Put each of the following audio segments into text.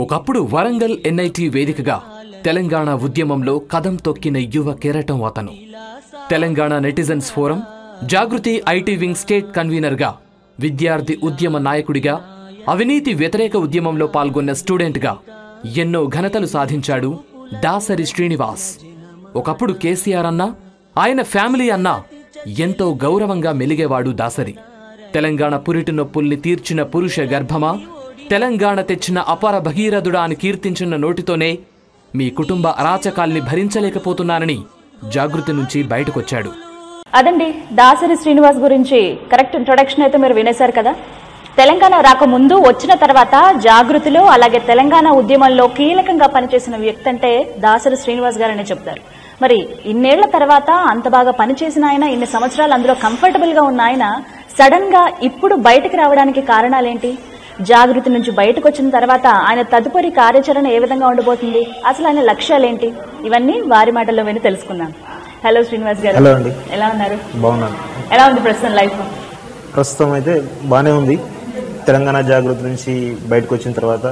ఒకప్పుడు వరంగల్ ఎన్ఐటి వేదికగా తెలంగాణ ఉద్యమంలో కదం తొక్కిన యువ కెరటం అతను Telangana netizens forum Jagruthi IT wing state కన్వీనర్గా విద్యార్థి ఉద్యమ నాయకుడిగా అవినీతి వ్యతిరేక ఉద్యమంలో పాల్గొన్న స్టూడెంట్గా ఎన్నో ఘనతలు సాధించాడు దాసరి శ్రీనివాస్ ఒకప్పుడు కేసీఆర్ అన్నా ఆయన ఫ్యామిలీ అన్నా ఎంతో గౌరవంగా మెలిగేవాడు దాసరి తెలంగాణ పురిటి నొప్పుల్ని తీర్చిన పురుష గర్భమా తెలంగాణ తెచ్చిన అపర భగీరథుడా అని కీర్తించిన నోటితోనే మీ కుటుంబ అరాచకాల్ని భరించలేకపోతున్నానని జాగృతి నుంచి బయటకొచ్చాడు అదండి దాసరి శ్రీనివాస్ గురించి కరెక్ట్ ఇంట్రొడక్షన్ అయితే మీరు వినేశారు కదా తెలంగాణ రాకముందు వచ్చిన తర్వాత జాగృతిలో అలాగే తెలంగాణ ఉద్యమంలో కీలకంగా పనిచేసిన వ్యక్తి అంటే దాసరి శ్రీనివాస్ గారని చెప్తారు మరి ఇన్నేళ్ల తర్వాత అంత బాగా పనిచేసిన ఆయన ఇన్ని సంవత్సరాలు అందులో కంఫర్టబుల్ గా ఉన్న ఆయన సడన్ గా ఇప్పుడు బయటకు రావడానికి కారణాలేంటి జాగృతి నుంచి బయటకు వచ్చిన తర్వాత ఆయన తదుపరి కార్యాచరణ ఏ విధంగా ఉండబోతుంది అసలు ఆయన లక్ష్యాలేంటి ఇవన్నీ వారి మాటల్లో విని తెలుసుకుందాం హలో శ్రీనివాస్ గారు హలో అండి ఎలా ఉన్నారు బాగున్నాను ఎలా ఉంది ప్రస్తుతం లైఫ్ ప్రస్తుతం అయితే బాగానే ఉంది తెలంగాణ జాగృతి నుంచి బయటకు వచ్చిన తర్వాత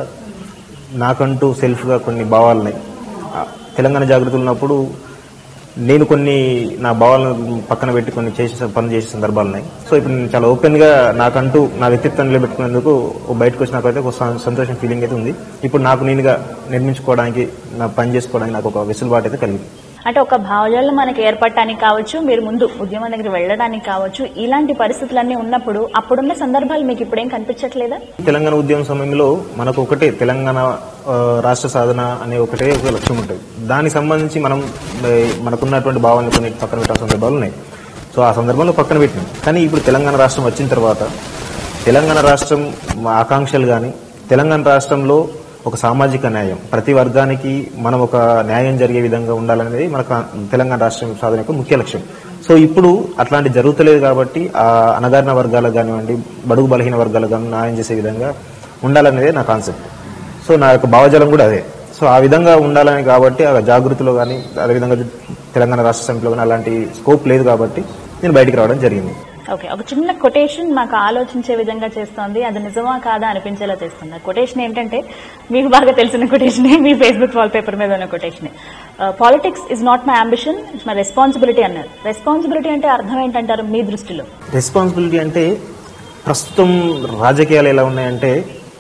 నాకంటూ సెల్ఫ్గా కొన్ని భావాలు ఉన్నాయి ఆ, తెలంగాణ జాగృతి ఉన్నప్పుడు నేను కొన్ని నా భావాలను పక్కన పెట్టి కొన్ని చేసే పనులు చేసే సందర్భాలు ఉన్నాయి సో ఇప్పుడు నేను చాలా ఓపెన్గా నాకంటూ నా వ్యక్తిత్వం నిలబెట్టుకునేందుకు ఓ బయటకు వచ్చినాకైతే ఒక సం- సంతోషం ఫీలింగ్ అయితే ఉంది ఇప్పుడు నాకు నేనుగా నిర్మించుకోవడానికి నా పని చేసుకోవడానికి నాకు ఒక వెసులుబాటు అయితే కలిగింది అంటే ఒక భావజాలం మనకి ఏర్పడటానికి కావచ్చు మీరు ముందు ఉద్యమం దగ్గర వెళ్ళడానికి కావచ్చు ఇలాంటి పరిస్థితులన్నీ ఉన్నప్పుడు అప్పుడున్న సందర్భాలు మీకు ఇప్పుడేం కనిపించట్లేదా తెలంగాణ ఉద్యమం సమయంలో మనకు ఒకటే తెలంగాణ ఆ, రాష్ట్ర సాధన అనే ఒకటే ఒక లక్ష్యం ఉంటుంది దానికి సంబంధించి మనం ఏ, మనకున్నటువంటి భావాలను కొన్ని పక్కన పెట్టిన సందర్భాలు ఉన్నాయి సో ఆ సందర్భంలో పక్కన పెట్టినాం కానీ ఇప్పుడు తెలంగాణ రాష్ట్రం వచ్చిన తర్వాత తెలంగాణ రాష్ట్రం మా ఆకాంక్షలు కానీ తెలంగాణ రాష్ట్రంలో ఒక సామాజిక న్యాయం ప్రతి వర్గానికి మనం ఒక న్యాయం జరిగే విధంగా ఉండాలనేది మన కా- తెలంగాణ రాష్ట్రం సాధన యొక్క ముఖ్య లక్ష్యం సో ఇప్పుడు అట్లాంటి జరుగుతలేదు కాబట్టి ఆ అణగారిన వర్గాలకు కానివ్వండి బడుగు బలహీన వర్గాలకు కానీ న్యాయం చేసే విధంగా ఉండాలనేదే నా కాన్సెప్ట్ సో నా యొక్క భావజాలం కూడా అదే సో ఆ విధంగా ఉండాలని కాబట్టి ఆ జాగృతిలో కానీ అదేవిధంగా తెలంగాణ రాష్ట్ర సమితిలో కానీ అలాంటి స్కోప్ లేదు కాబట్టి నేను బయటికి రావడం జరిగింది ఓకే ఒక చిన్న కొటేషన్ మాకు ఆలోచించే విధంగా చేస్తోంది అది నిజమా కాదా అనిపించేలా చేస్తుంది ఆ కొటేషన్ ఏంటంటే మీకు బాగా తెలిసిన కొటేషనే మీ ఫేస్బుక్ వాల్ పేపర్ మీద ఉన్న కొటేషనే politics is not my ambition it's my responsibility అన్నారు రెస్పాన్సిబిలిటీ అంటే అర్థం ఏంటంటారు మీ దృష్టిలో రెస్పాన్సిబిలిటీ అంటే ప్రస్తుతం రాజకీయాలు ఎలా ఉన్నాయంటే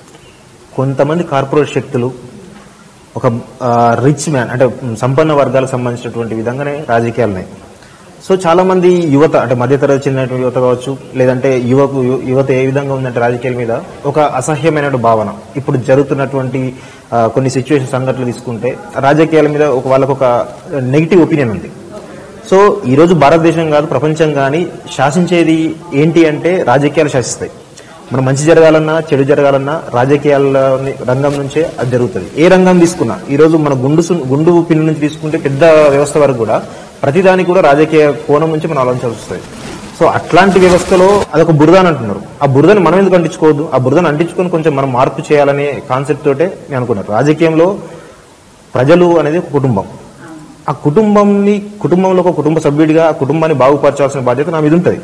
కొంతమంది కార్పొరేట్ శక్తులు ఒక రిచ్ మ్యాన్ అంటే సంపన్న వర్గాలకు సంబంధించినటువంటి విధంగానే రాజకీయాలు ఉన్నాయి సో చాలా మంది యువత అంటే మధ్యతరగతి చెందినటువంటి యువత కావచ్చు లేదంటే యువకు యు- యువత ఏ విధంగా ఉందంటే రాజకీయాల మీద ఒక అసహ్యమైన భావన ఇప్పుడు జరుగుతున్నటువంటి ఆ, కొన్ని సిచ్యువేషన్ సంఘటనలు తీసుకుంటే రాజకీయాల మీద ఒక వాళ్ళకు ఒక నెగిటివ్ ఒపీనియన్ ఉంది సో ఈ రోజు భారతదేశం కాదు ప్రపంచం కానీ శాసించేది ఏంటి అంటే రాజకీయాలు శాసిస్తాయి మనం మంచి జరగాలన్నా చెడు జరగాలన్నా రాజకీయాల రంగం నుంచే అది జరుగుతుంది ఏ రంగం తీసుకున్నా ఈ రోజు మన గుండు సు- గుండు పిల్లి నుంచి తీసుకుంటే పెద్ద వ్యవస్థ వరకు కూడా ప్రతిదానికి కూడా రాజకీయ కోణం నుంచి మనం ఆలోచించాల్సి వస్తుంది సో అట్లాంటి వ్యవస్థలో అదొక బురద అని అంటున్నారు ఆ బురదని మనం ఎందుకు అంటించుకోవద్దు ఆ బురదను అంటించుకొని కొంచెం మనం మార్పు చేయాలనే కాన్సెప్ట్ తోటే నేను అనుకున్నాను రాజకీయంలో ప్రజలు అనేది ఒక కుటుంబం ఆ కుటుంబంని కుటుంబంలో ఒక కుటుంబ సభ్యుడిగా ఆ కుటుంబాన్ని బాగుపరచాల్సిన బాధ్యత నా మీద ఉంటుంది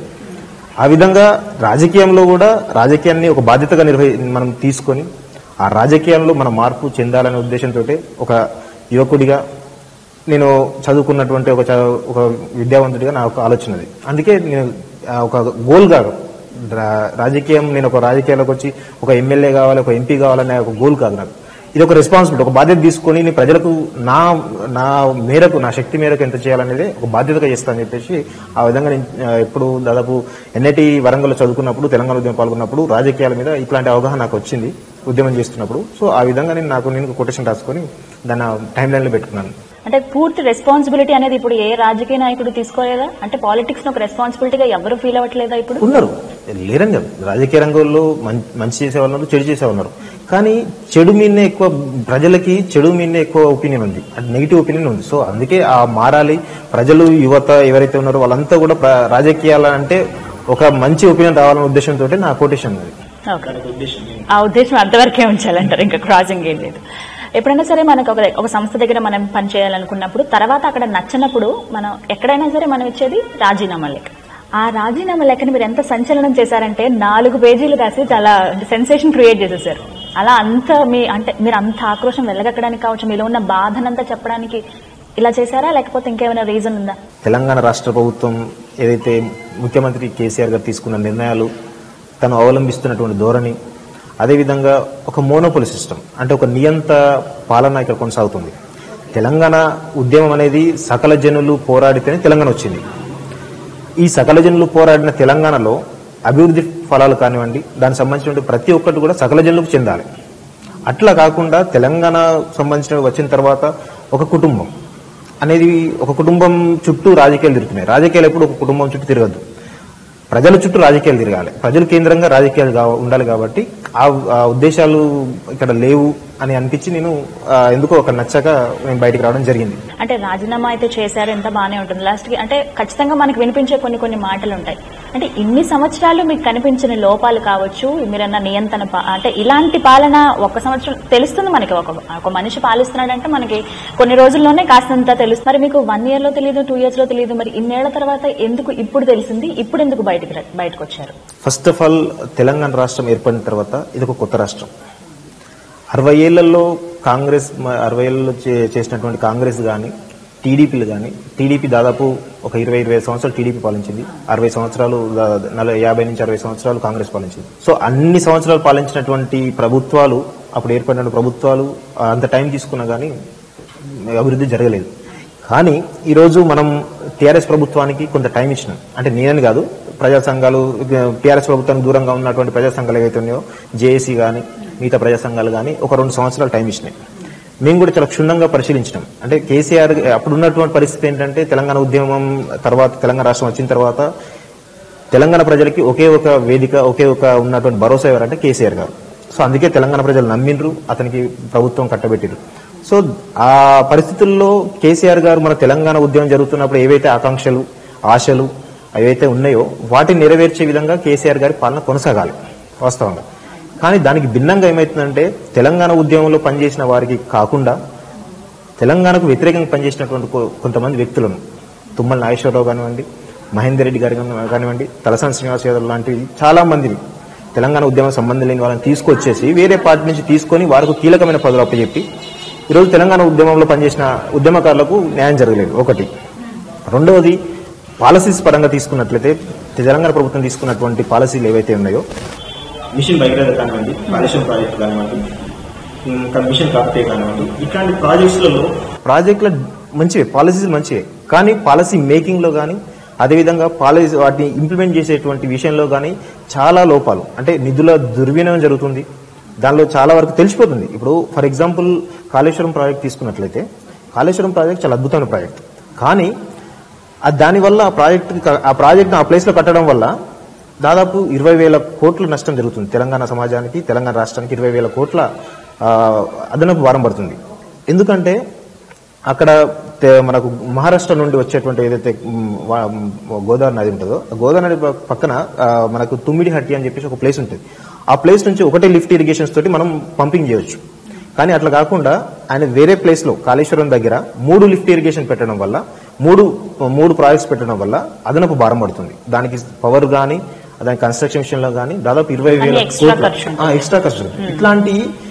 ఆ విధంగా రాజకీయంలో కూడా రాజకీయాన్ని ఒక బాధ్యతగా నిర్వహి మనం తీసుకొని ఆ రాజకీయాల్లో మన మార్పు చెందాలనే ఉద్దేశంతో ఒక యువకుడిగా నేను చదువుకున్నటువంటి ఒక చ- ఒక విద్యావంతుడిగా నా ఒక ఆలోచన అది అందుకే నేను ఆ, ఒక గోల్గా రా- రాజకీయం నేను ఒక రాజకీయాల్లోకి వచ్చి ఒక ఎమ్మెల్యే కావాలి ఒక ఎంపీ కావాలనే ఒక గోల్ కాదు నాకు ఇది ఒక రెస్పాన్సిబిలిటీ ఒక బాధ్యత తీసుకొని నేను ప్రజలకు నా నా మేరకు నా శక్తి మేరకు ఎంత చేయాలనేది ఒక బాధ్యతగా చేస్తానని చెప్పేసి ఆ విధంగా నేను ఆ, ఎప్పుడు దాదాపు ఎన్ఐటి వరంగల్లో చదువుకున్నప్పుడు తెలంగాణ ఉద్యమం పాల్గొన్నప్పుడు రాజకీయాల మీద ఇట్లాంటి అవగాహన నాకు వచ్చింది ఉద్యమం చేస్తున్నప్పుడు సో ఆ విధంగా నేను నాకు నేను కొటేషన్ రాసుకొని దాన్ని టైం లైన్లో పెట్టుకున్నాను అంటే పూర్తి రెస్పాన్సిబిలిటీ అనేది ఇప్పుడు ఏ రాజకీయ నాయకుడు తీసుకోలేదా అంటే పాలిటిక్స్ ఒక రెస్పాన్సిబిలిటీగా ఎవరు ఫీల్ అవ్వట్లేదా ఇప్పుడు ఉన్నారు లేరని కాదు రాజకీయ రంగంలో మం- మంచి చేసేవాళ్ళు ఉన్నారు చెడు చేసేవాళ్ళు ఉన్నారు కానీ చెడు మీదనే ఎక్కువ ప్రజలకి చెడు మీదనే ఎక్కువ ఒపీనియన్ ఉంది అంటే నెగిటివ్ ఒపీనియన్ ఉంది సో అందుకే ఆ మారాలి ప్రజలు యువత ఎవరైతే ఉన్నారో వాళ్ళంతా కూడా ప్ర- రాజకీయాలు అంటే ఒక మంచి ఒపీనియన్ రావాలనే ఉద్దేశంతో నా కోటేషన్ అది ఓకే ఆ ఉద్దేశం అంతవరకే ఉంచాలంటారు ఇంకా క్రాసింగ్ ఏం లేదు ఎప్పుడైనా సరే మనకు ఒక ఒక సంస్థ దగ్గర మనం పని చేయాలనుకున్నప్పుడు తర్వాత అక్కడ నచ్చనప్పుడు మనం ఎక్కడైనా సరే మనం ఇచ్చేది రాజీనామా లెక్క ఆ రాజీనామా లెక్కని మీరు ఎంత సంచలనం చేశారంటే నాలుగు పేజీలు రాసి చాలా సెన్సేషన్ క్రియేట్ చేసేసారు అలా అంత మీ అంటే మీరు అంత ఆక్రోశం వెళ్ళగక్కడానికి కావచ్చు మీలో ఉన్న బాధనంతా చెప్పడానికి ఇలా చేశారా లేకపోతే ఇంకేమైనా రీజన్ ఉందా తెలంగాణ రాష్ట్ర ప్రభుత్వం ఏదైతే ముఖ్యమంత్రి కేసీఆర్ గారు తీసుకున్న నిర్ణయాలు తను అవలంబిస్తున్నటువంటి ధోరణి అదేవిధంగా ఒక మోనోపోలి సిస్టమ్ అంటే ఒక నియంత పాలన ఇక్కడ కొనసాగుతుంది తెలంగాణ ఉద్యమం అనేది సకల జనులు పోరాడితేనే తెలంగాణ వచ్చింది ఈ సకల జనులు పోరాడిన తెలంగాణలో అభివృద్ధి ఫలాలు కానివ్వండి దానికి సంబంధించిన ప్రతి ఒక్కటి కూడా సకల జనులకు చెందాలి అట్లా కాకుండా తెలంగాణ సంబంధించిన వచ్చిన తర్వాత ఒక కుటుంబం అనేది ఒక కుటుంబం చుట్టూ రాజకీయాలు తిరుగుతున్నాయి రాజకీయాలు ఎప్పుడు ఒక కుటుంబం చుట్టూ తిరగద్దు ప్రజల చుట్టూ రాజకీయాలు తిరగాలి ప్రజల కేంద్రంగా రాజకీయాలు కావ- ఉండాలి కాబట్టి ఆ ఆ ఉద్దేశాలు ఇక్కడ లేవు అని అనిపించి నేను ఆ, ఎందుకో ఒక నచ్చక నేను బయటికి రావడం జరిగింది అంటే రాజీనామా అయితే చేశారు ఎంత బానే ఉంటుంది లాస్ట్ కి అంటే ఖచ్చితంగా మనకి వినిపించే కొన్ని కొన్ని మాటలు ఉంటాయి అంటే ఇన్ని సంవత్సరాలు మీకు కనిపించిన లోపాలు కావచ్చు మీరన్న నియంత్రణ పా- అంటే ఇలాంటి పాలన ఒక సంవత్సరం తెలుస్తుంది మనకి ఒక ఒక మనిషి పాలిస్తున్నాడంటే మనకి కొన్ని రోజుల్లోనే కాస్తంత తెలుస్తుంది మరి మీకు వన్ ఇయర్ లో తెలియదు టూ ఇయర్స్ లో తెలియదు మరి ఇన్నేళ్ల తర్వాత ఎందుకు ఇప్పుడు తెలిసింది ఇప్పుడు ఎందుకు బయటకు ర- బయటకు వచ్చారు ఫస్ట్ ఆఫ్ ఆల్ తెలంగాణ రాష్ట్రం ఏర్పడిన తర్వాత ఇది ఒక కొత్త రాష్ట్రం అరవై ఏళ్లలో కాంగ్రెస్ మ- అరవై ఏళ్లలో చే- చేసినటువంటి కాంగ్రెస్ కానీ టీడీపీలు కానీ టీడీపీ దాదాపు ఒక ఇరవై ఇరవై సంవత్సరాలు టీడీపీ పాలించింది అరవై సంవత్సరాలు దా- నలభై యాభై నుంచి అరవై సంవత్సరాలు కాంగ్రెస్ పాలించింది సో అన్ని సంవత్సరాలు పాలించినటువంటి ప్రభుత్వాలు అప్పుడు ఏర్పడిన ప్రభుత్వాలు ఆ, అంత టైం తీసుకున్నా కానీ అభివృద్ధి జరగలేదు కానీ ఈరోజు మనం టీఆర్ఎస్ ప్రభుత్వానికి కొంత టైం ఇచ్చినాం అంటే నేనని కాదు ప్రజా సంఘాలు టీఆర్ఎస్ ప్రభుత్వానికి దూరంగా ఉన్నటువంటి ప్రజా సంఘాలు ఏవైతే ఉన్నాయో జేఏసీ కానీ మిగతా ప్రజా సంఘాలు కానీ ఒక రెండు సంవత్సరాలు టైం ఇచ్చినాయి మేము కూడా చాలా క్షుణ్ణంగా పరిశీలించినాం అంటే కేసీఆర్ అప్పుడు ఉన్నటువంటి పరిస్థితి ఏంటంటే తెలంగాణ ఉద్యమం తర్వాత తెలంగాణ రాష్ట్రం వచ్చిన తర్వాత తెలంగాణ ప్రజలకి ఒకే ఒక వేదిక ఒకే ఒక ఉన్నటువంటి భరోసా ఎవరంటే కేసీఆర్ గారు సో అందుకే తెలంగాణ ప్రజలు నమ్మిండ్రు అతనికి ప్రభుత్వం కట్టబెట్టిరు సో ఆ పరిస్థితుల్లో కేసీఆర్ గారు మన తెలంగాణ ఉద్యమం జరుగుతున్నప్పుడు ఏవైతే ఆకాంక్షలు ఆశలు ఏవైతే ఉన్నాయో వాటిని నెరవేర్చే విధంగా కేసీఆర్ గారి పాలన కొనసాగాలి వాస్తవంగా కానీ దానికి భిన్నంగా ఏమవుతుందంటే తెలంగాణ ఉద్యమంలో పనిచేసిన వారికి కాకుండా తెలంగాణకు వ్యతిరేకంగా పనిచేసినటువంటి కొ- కొంతమంది వ్యక్తులను తుమ్మల నాగేశ్వరరావు కానివ్వండి మహేందర్ రెడ్డి గారి కాని- కానివ్వండి తలసాని శ్రీనివాస్ యాదవ్ లాంటివి చాలా మందిని తెలంగాణ ఉద్యమం సంబంధం లేని వాళ్ళని తీసుకొచ్చేసి వేరే పార్టీ నుంచి తీసుకొని వారికి కీలకమైన పదవులు అప్పచెప్పి ఈరోజు తెలంగాణ ఉద్యమంలో పనిచేసిన ఉద్యమకారులకు న్యాయం జరగలేదు ఒకటి రెండవది పాలసీస్ పరంగా తీసుకున్నట్లయితే తెలంగాణ ప్రభుత్వం తీసుకున్నటువంటి పాలసీలు ఏవైతే ఉన్నాయో మిషన్ భగీరథ కానివ్వండి కాళేశ్వరం ప్రాజెక్టు కానివ్వండి ఇంకా మిషన్ కాకతీయ కానివ్వండి ఇట్లాంటి ప్రాజెక్ట్స్లలో ప్రాజెక్టుల మంచివే పాలసీస్ మంచివే కానీ పాలసీ మేకింగ్ లో కానీ అదేవిధంగా పాలసీ వాటిని ఇంప్లిమెంట్ చేసేటువంటి విషయంలో కానీ చాలా లోపాలు అంటే నిధుల దుర్వినియోగం జరుగుతుంది దానిలో చాలా వరకు తెలిసిపోతుంది ఇప్పుడు ఫర్ ఎగ్జాంపుల్ కాళేశ్వరం ప్రాజెక్ట్ తీసుకున్నట్లయితే కాళేశ్వరం ప్రాజెక్ట్ చాలా అద్భుతమైన ప్రాజెక్ట్ కానీ ఆ దానివల్ల ఆ ప్రాజెక్ట్ ఆ ప్రాజెక్ట్ ఆ ప్లేస్ లో కట్టడం వల్ల దాదాపు ఇరవై వేల కోట్ల నష్టం జరుగుతుంది తెలంగాణ సమాజానికి తెలంగాణ రాష్ట్రానికి ఇరవై వేల కోట్ల ఆ, అదనపు భారం పడుతుంది ఎందుకంటే అక్కడ తె- మనకు మహారాష్ట్ర నుండి వచ్చేటువంటి ఏదైతే మ్, వా- మ్, గోదావరి నది ఉంటుందో ఆ గోదావరి నది ప- పక్కన ఆ, మనకు తుమ్మిడి హట్టి అని చెప్పేసి ఒక ప్లేస్ ఉంటుంది ఆ ప్లేస్ నుంచి ఒకటే లిఫ్ట్ ఇరిగేషన్స్ తోటి మనం పంపింగ్ చేయొచ్చు కానీ అట్లా కాకుండా ఆయన వేరే ప్లేస్ లో కాళేశ్వరం దగ్గర మూడు లిఫ్ట్ ఇరిగేషన్ పెట్టడం వల్ల మూడు మూడు ప్రాజెక్ట్స్ పెట్టడం వల్ల అదనపు భారం పడుతుంది దానికి పవర్ కానీ దాని కన్స్ట్రక్షన్ విషయంలో కానీ దాదాపు ఇరవై వేల అన్ని extra కోట్ల- ఖర్చు ఆ, ఎక్స్ట్రా ఖర్చు ఇట్లాంటి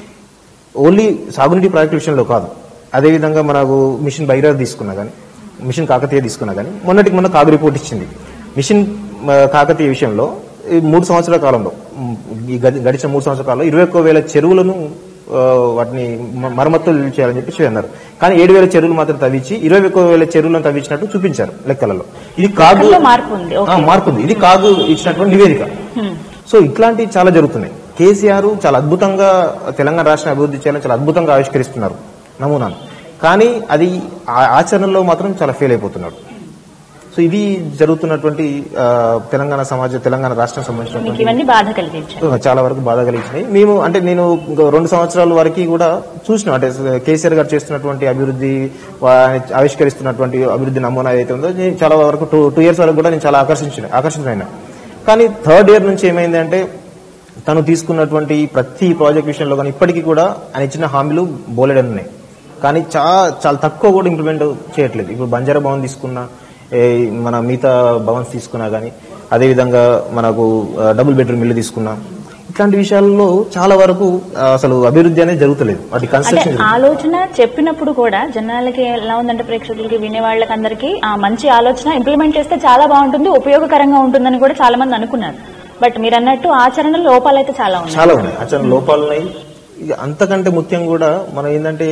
ఓన్లీ సాగునీటి ప్రాజెక్టు విషయంలో కాదు అదేవిధంగా మనకు మిషన్ భగీరథ తీసుకున్నా కానీ మిషన్ కాకతీయ తీసుకున్నా కానీ మొన్నటికి మొన్న కాగు రిపోర్ట్ ఇచ్చింది మిషన్ ఆ, కాకతీయ విషయంలో ఈ మూడు సంవత్సరాల కాలంలో ఉమ్, ఈ గడి- గడిచిన మూడు సంవత్సరాల కాలంలో ఇరవై ఒక్క వేల చెరువులను ఆ, వాటిని మ- మరమ్మతులు చేయాలని చెప్పి అన్నారు కానీ ఏడు వేల చెరువులు మాత్రం తవ్వించి ఇరవై ఒక్క వేల చెరువులను తవ్వించినట్టు చూపించారు లెక్కలలో ఇది కాగు లెక్కల్లో మార్పు ఉంది, ఓకే. ఆ, మార్పు ఉంది ఇది కాగు ఇచ్చినటువంటి నివేదిక సో ఇట్లాంటివి చాలా జరుగుతున్నాయి కేసీఆర్ చాలా అద్భుతంగా తెలంగాణ రాష్ట్రం అభివృద్ధి చేయాలని చాలా అద్భుతంగా ఆవిష్కరిస్తున్నారు నమూనాను కానీ అది ఆ- ఆచరణలో మాత్రం చాలా ఫెయిల్ అయిపోతున్నాడు సో ఇది జరుగుతున్నటువంటి ఆ, తెలంగాణ సమాజ తెలంగాణ రాష్ట్రం మీకు సంబంధించినటువంటి ఇవన్నీ బాధ కలిగించాయి చాలా వరకు బాధ కలిగించినాయి మేము అంటే నేను ఇంకో రెండు సంవత్సరాల వరకు కూడా చూసినాం అంటే కేసీఆర్ గారు చేస్తున్నటువంటి అభివృద్ధి వా- ఆవిష్కరిస్తున్నటువంటి అభివృద్ధి నమూనా ఏదైతే ఉందో నేను చాలా వరకు టూ టూ ఇయర్స్ వరకు కూడా నేను చాలా ఆకర్షించిన ఆకర్షితులైనా కానీ థర్డ్ ఇయర్ నుంచి ఏమైంది అంటే తను తీసుకున్నటువంటి ప్రతి ప్రాజెక్ట్ విషయంలో కానీ ఇప్పటికీ కూడా ఆయన ఇచ్చిన హామీలు బోలెడని ఉన్నాయి కానీ చాలా చాలా తక్కువ కూడా ఇంప్లిమెంట్ చేయట్లేదు ఇప్పుడు బంజారా భవన్ తీసుకున్నా ఏ, మన మిగతా భవన్స్ తీసుకున్నా కానీ అదేవిధంగా మనకు ఆ, డబుల్ బెడ్రూమ్ ఇల్లు తీసుకున్నా ఇట్లాంటి విషయాల్లో చాలా వరకు ఆ, అసలు అభివృద్ధి అనేది జరుగుతలేదు వాటి అంటే కన్స్ట్రక్షన్ ఆలోచన చెప్పినప్పుడు కూడా జనాలకి ఎలా ఉందంటే ప్రేక్షకులకి వినే వాళ్ళకి అందరికి ఆ మంచి ఆలోచన ఇంప్లిమెంట్ చేస్తే చాలా బాగుంటుంది ఉపయోగకరంగా ఉంటుందని కూడా చాలా మంది అనుకున్నారు బట్ మీరు అన్నట్టు ఆచరణ లోపాలు అయితే చాలా ఉన్నాయి చాలా ఉన్నాయి అసలు లోపాలు ఉన్నాయి ఇక అంతకంటే ముఖ్యం కూడా మనం ఏంటంటే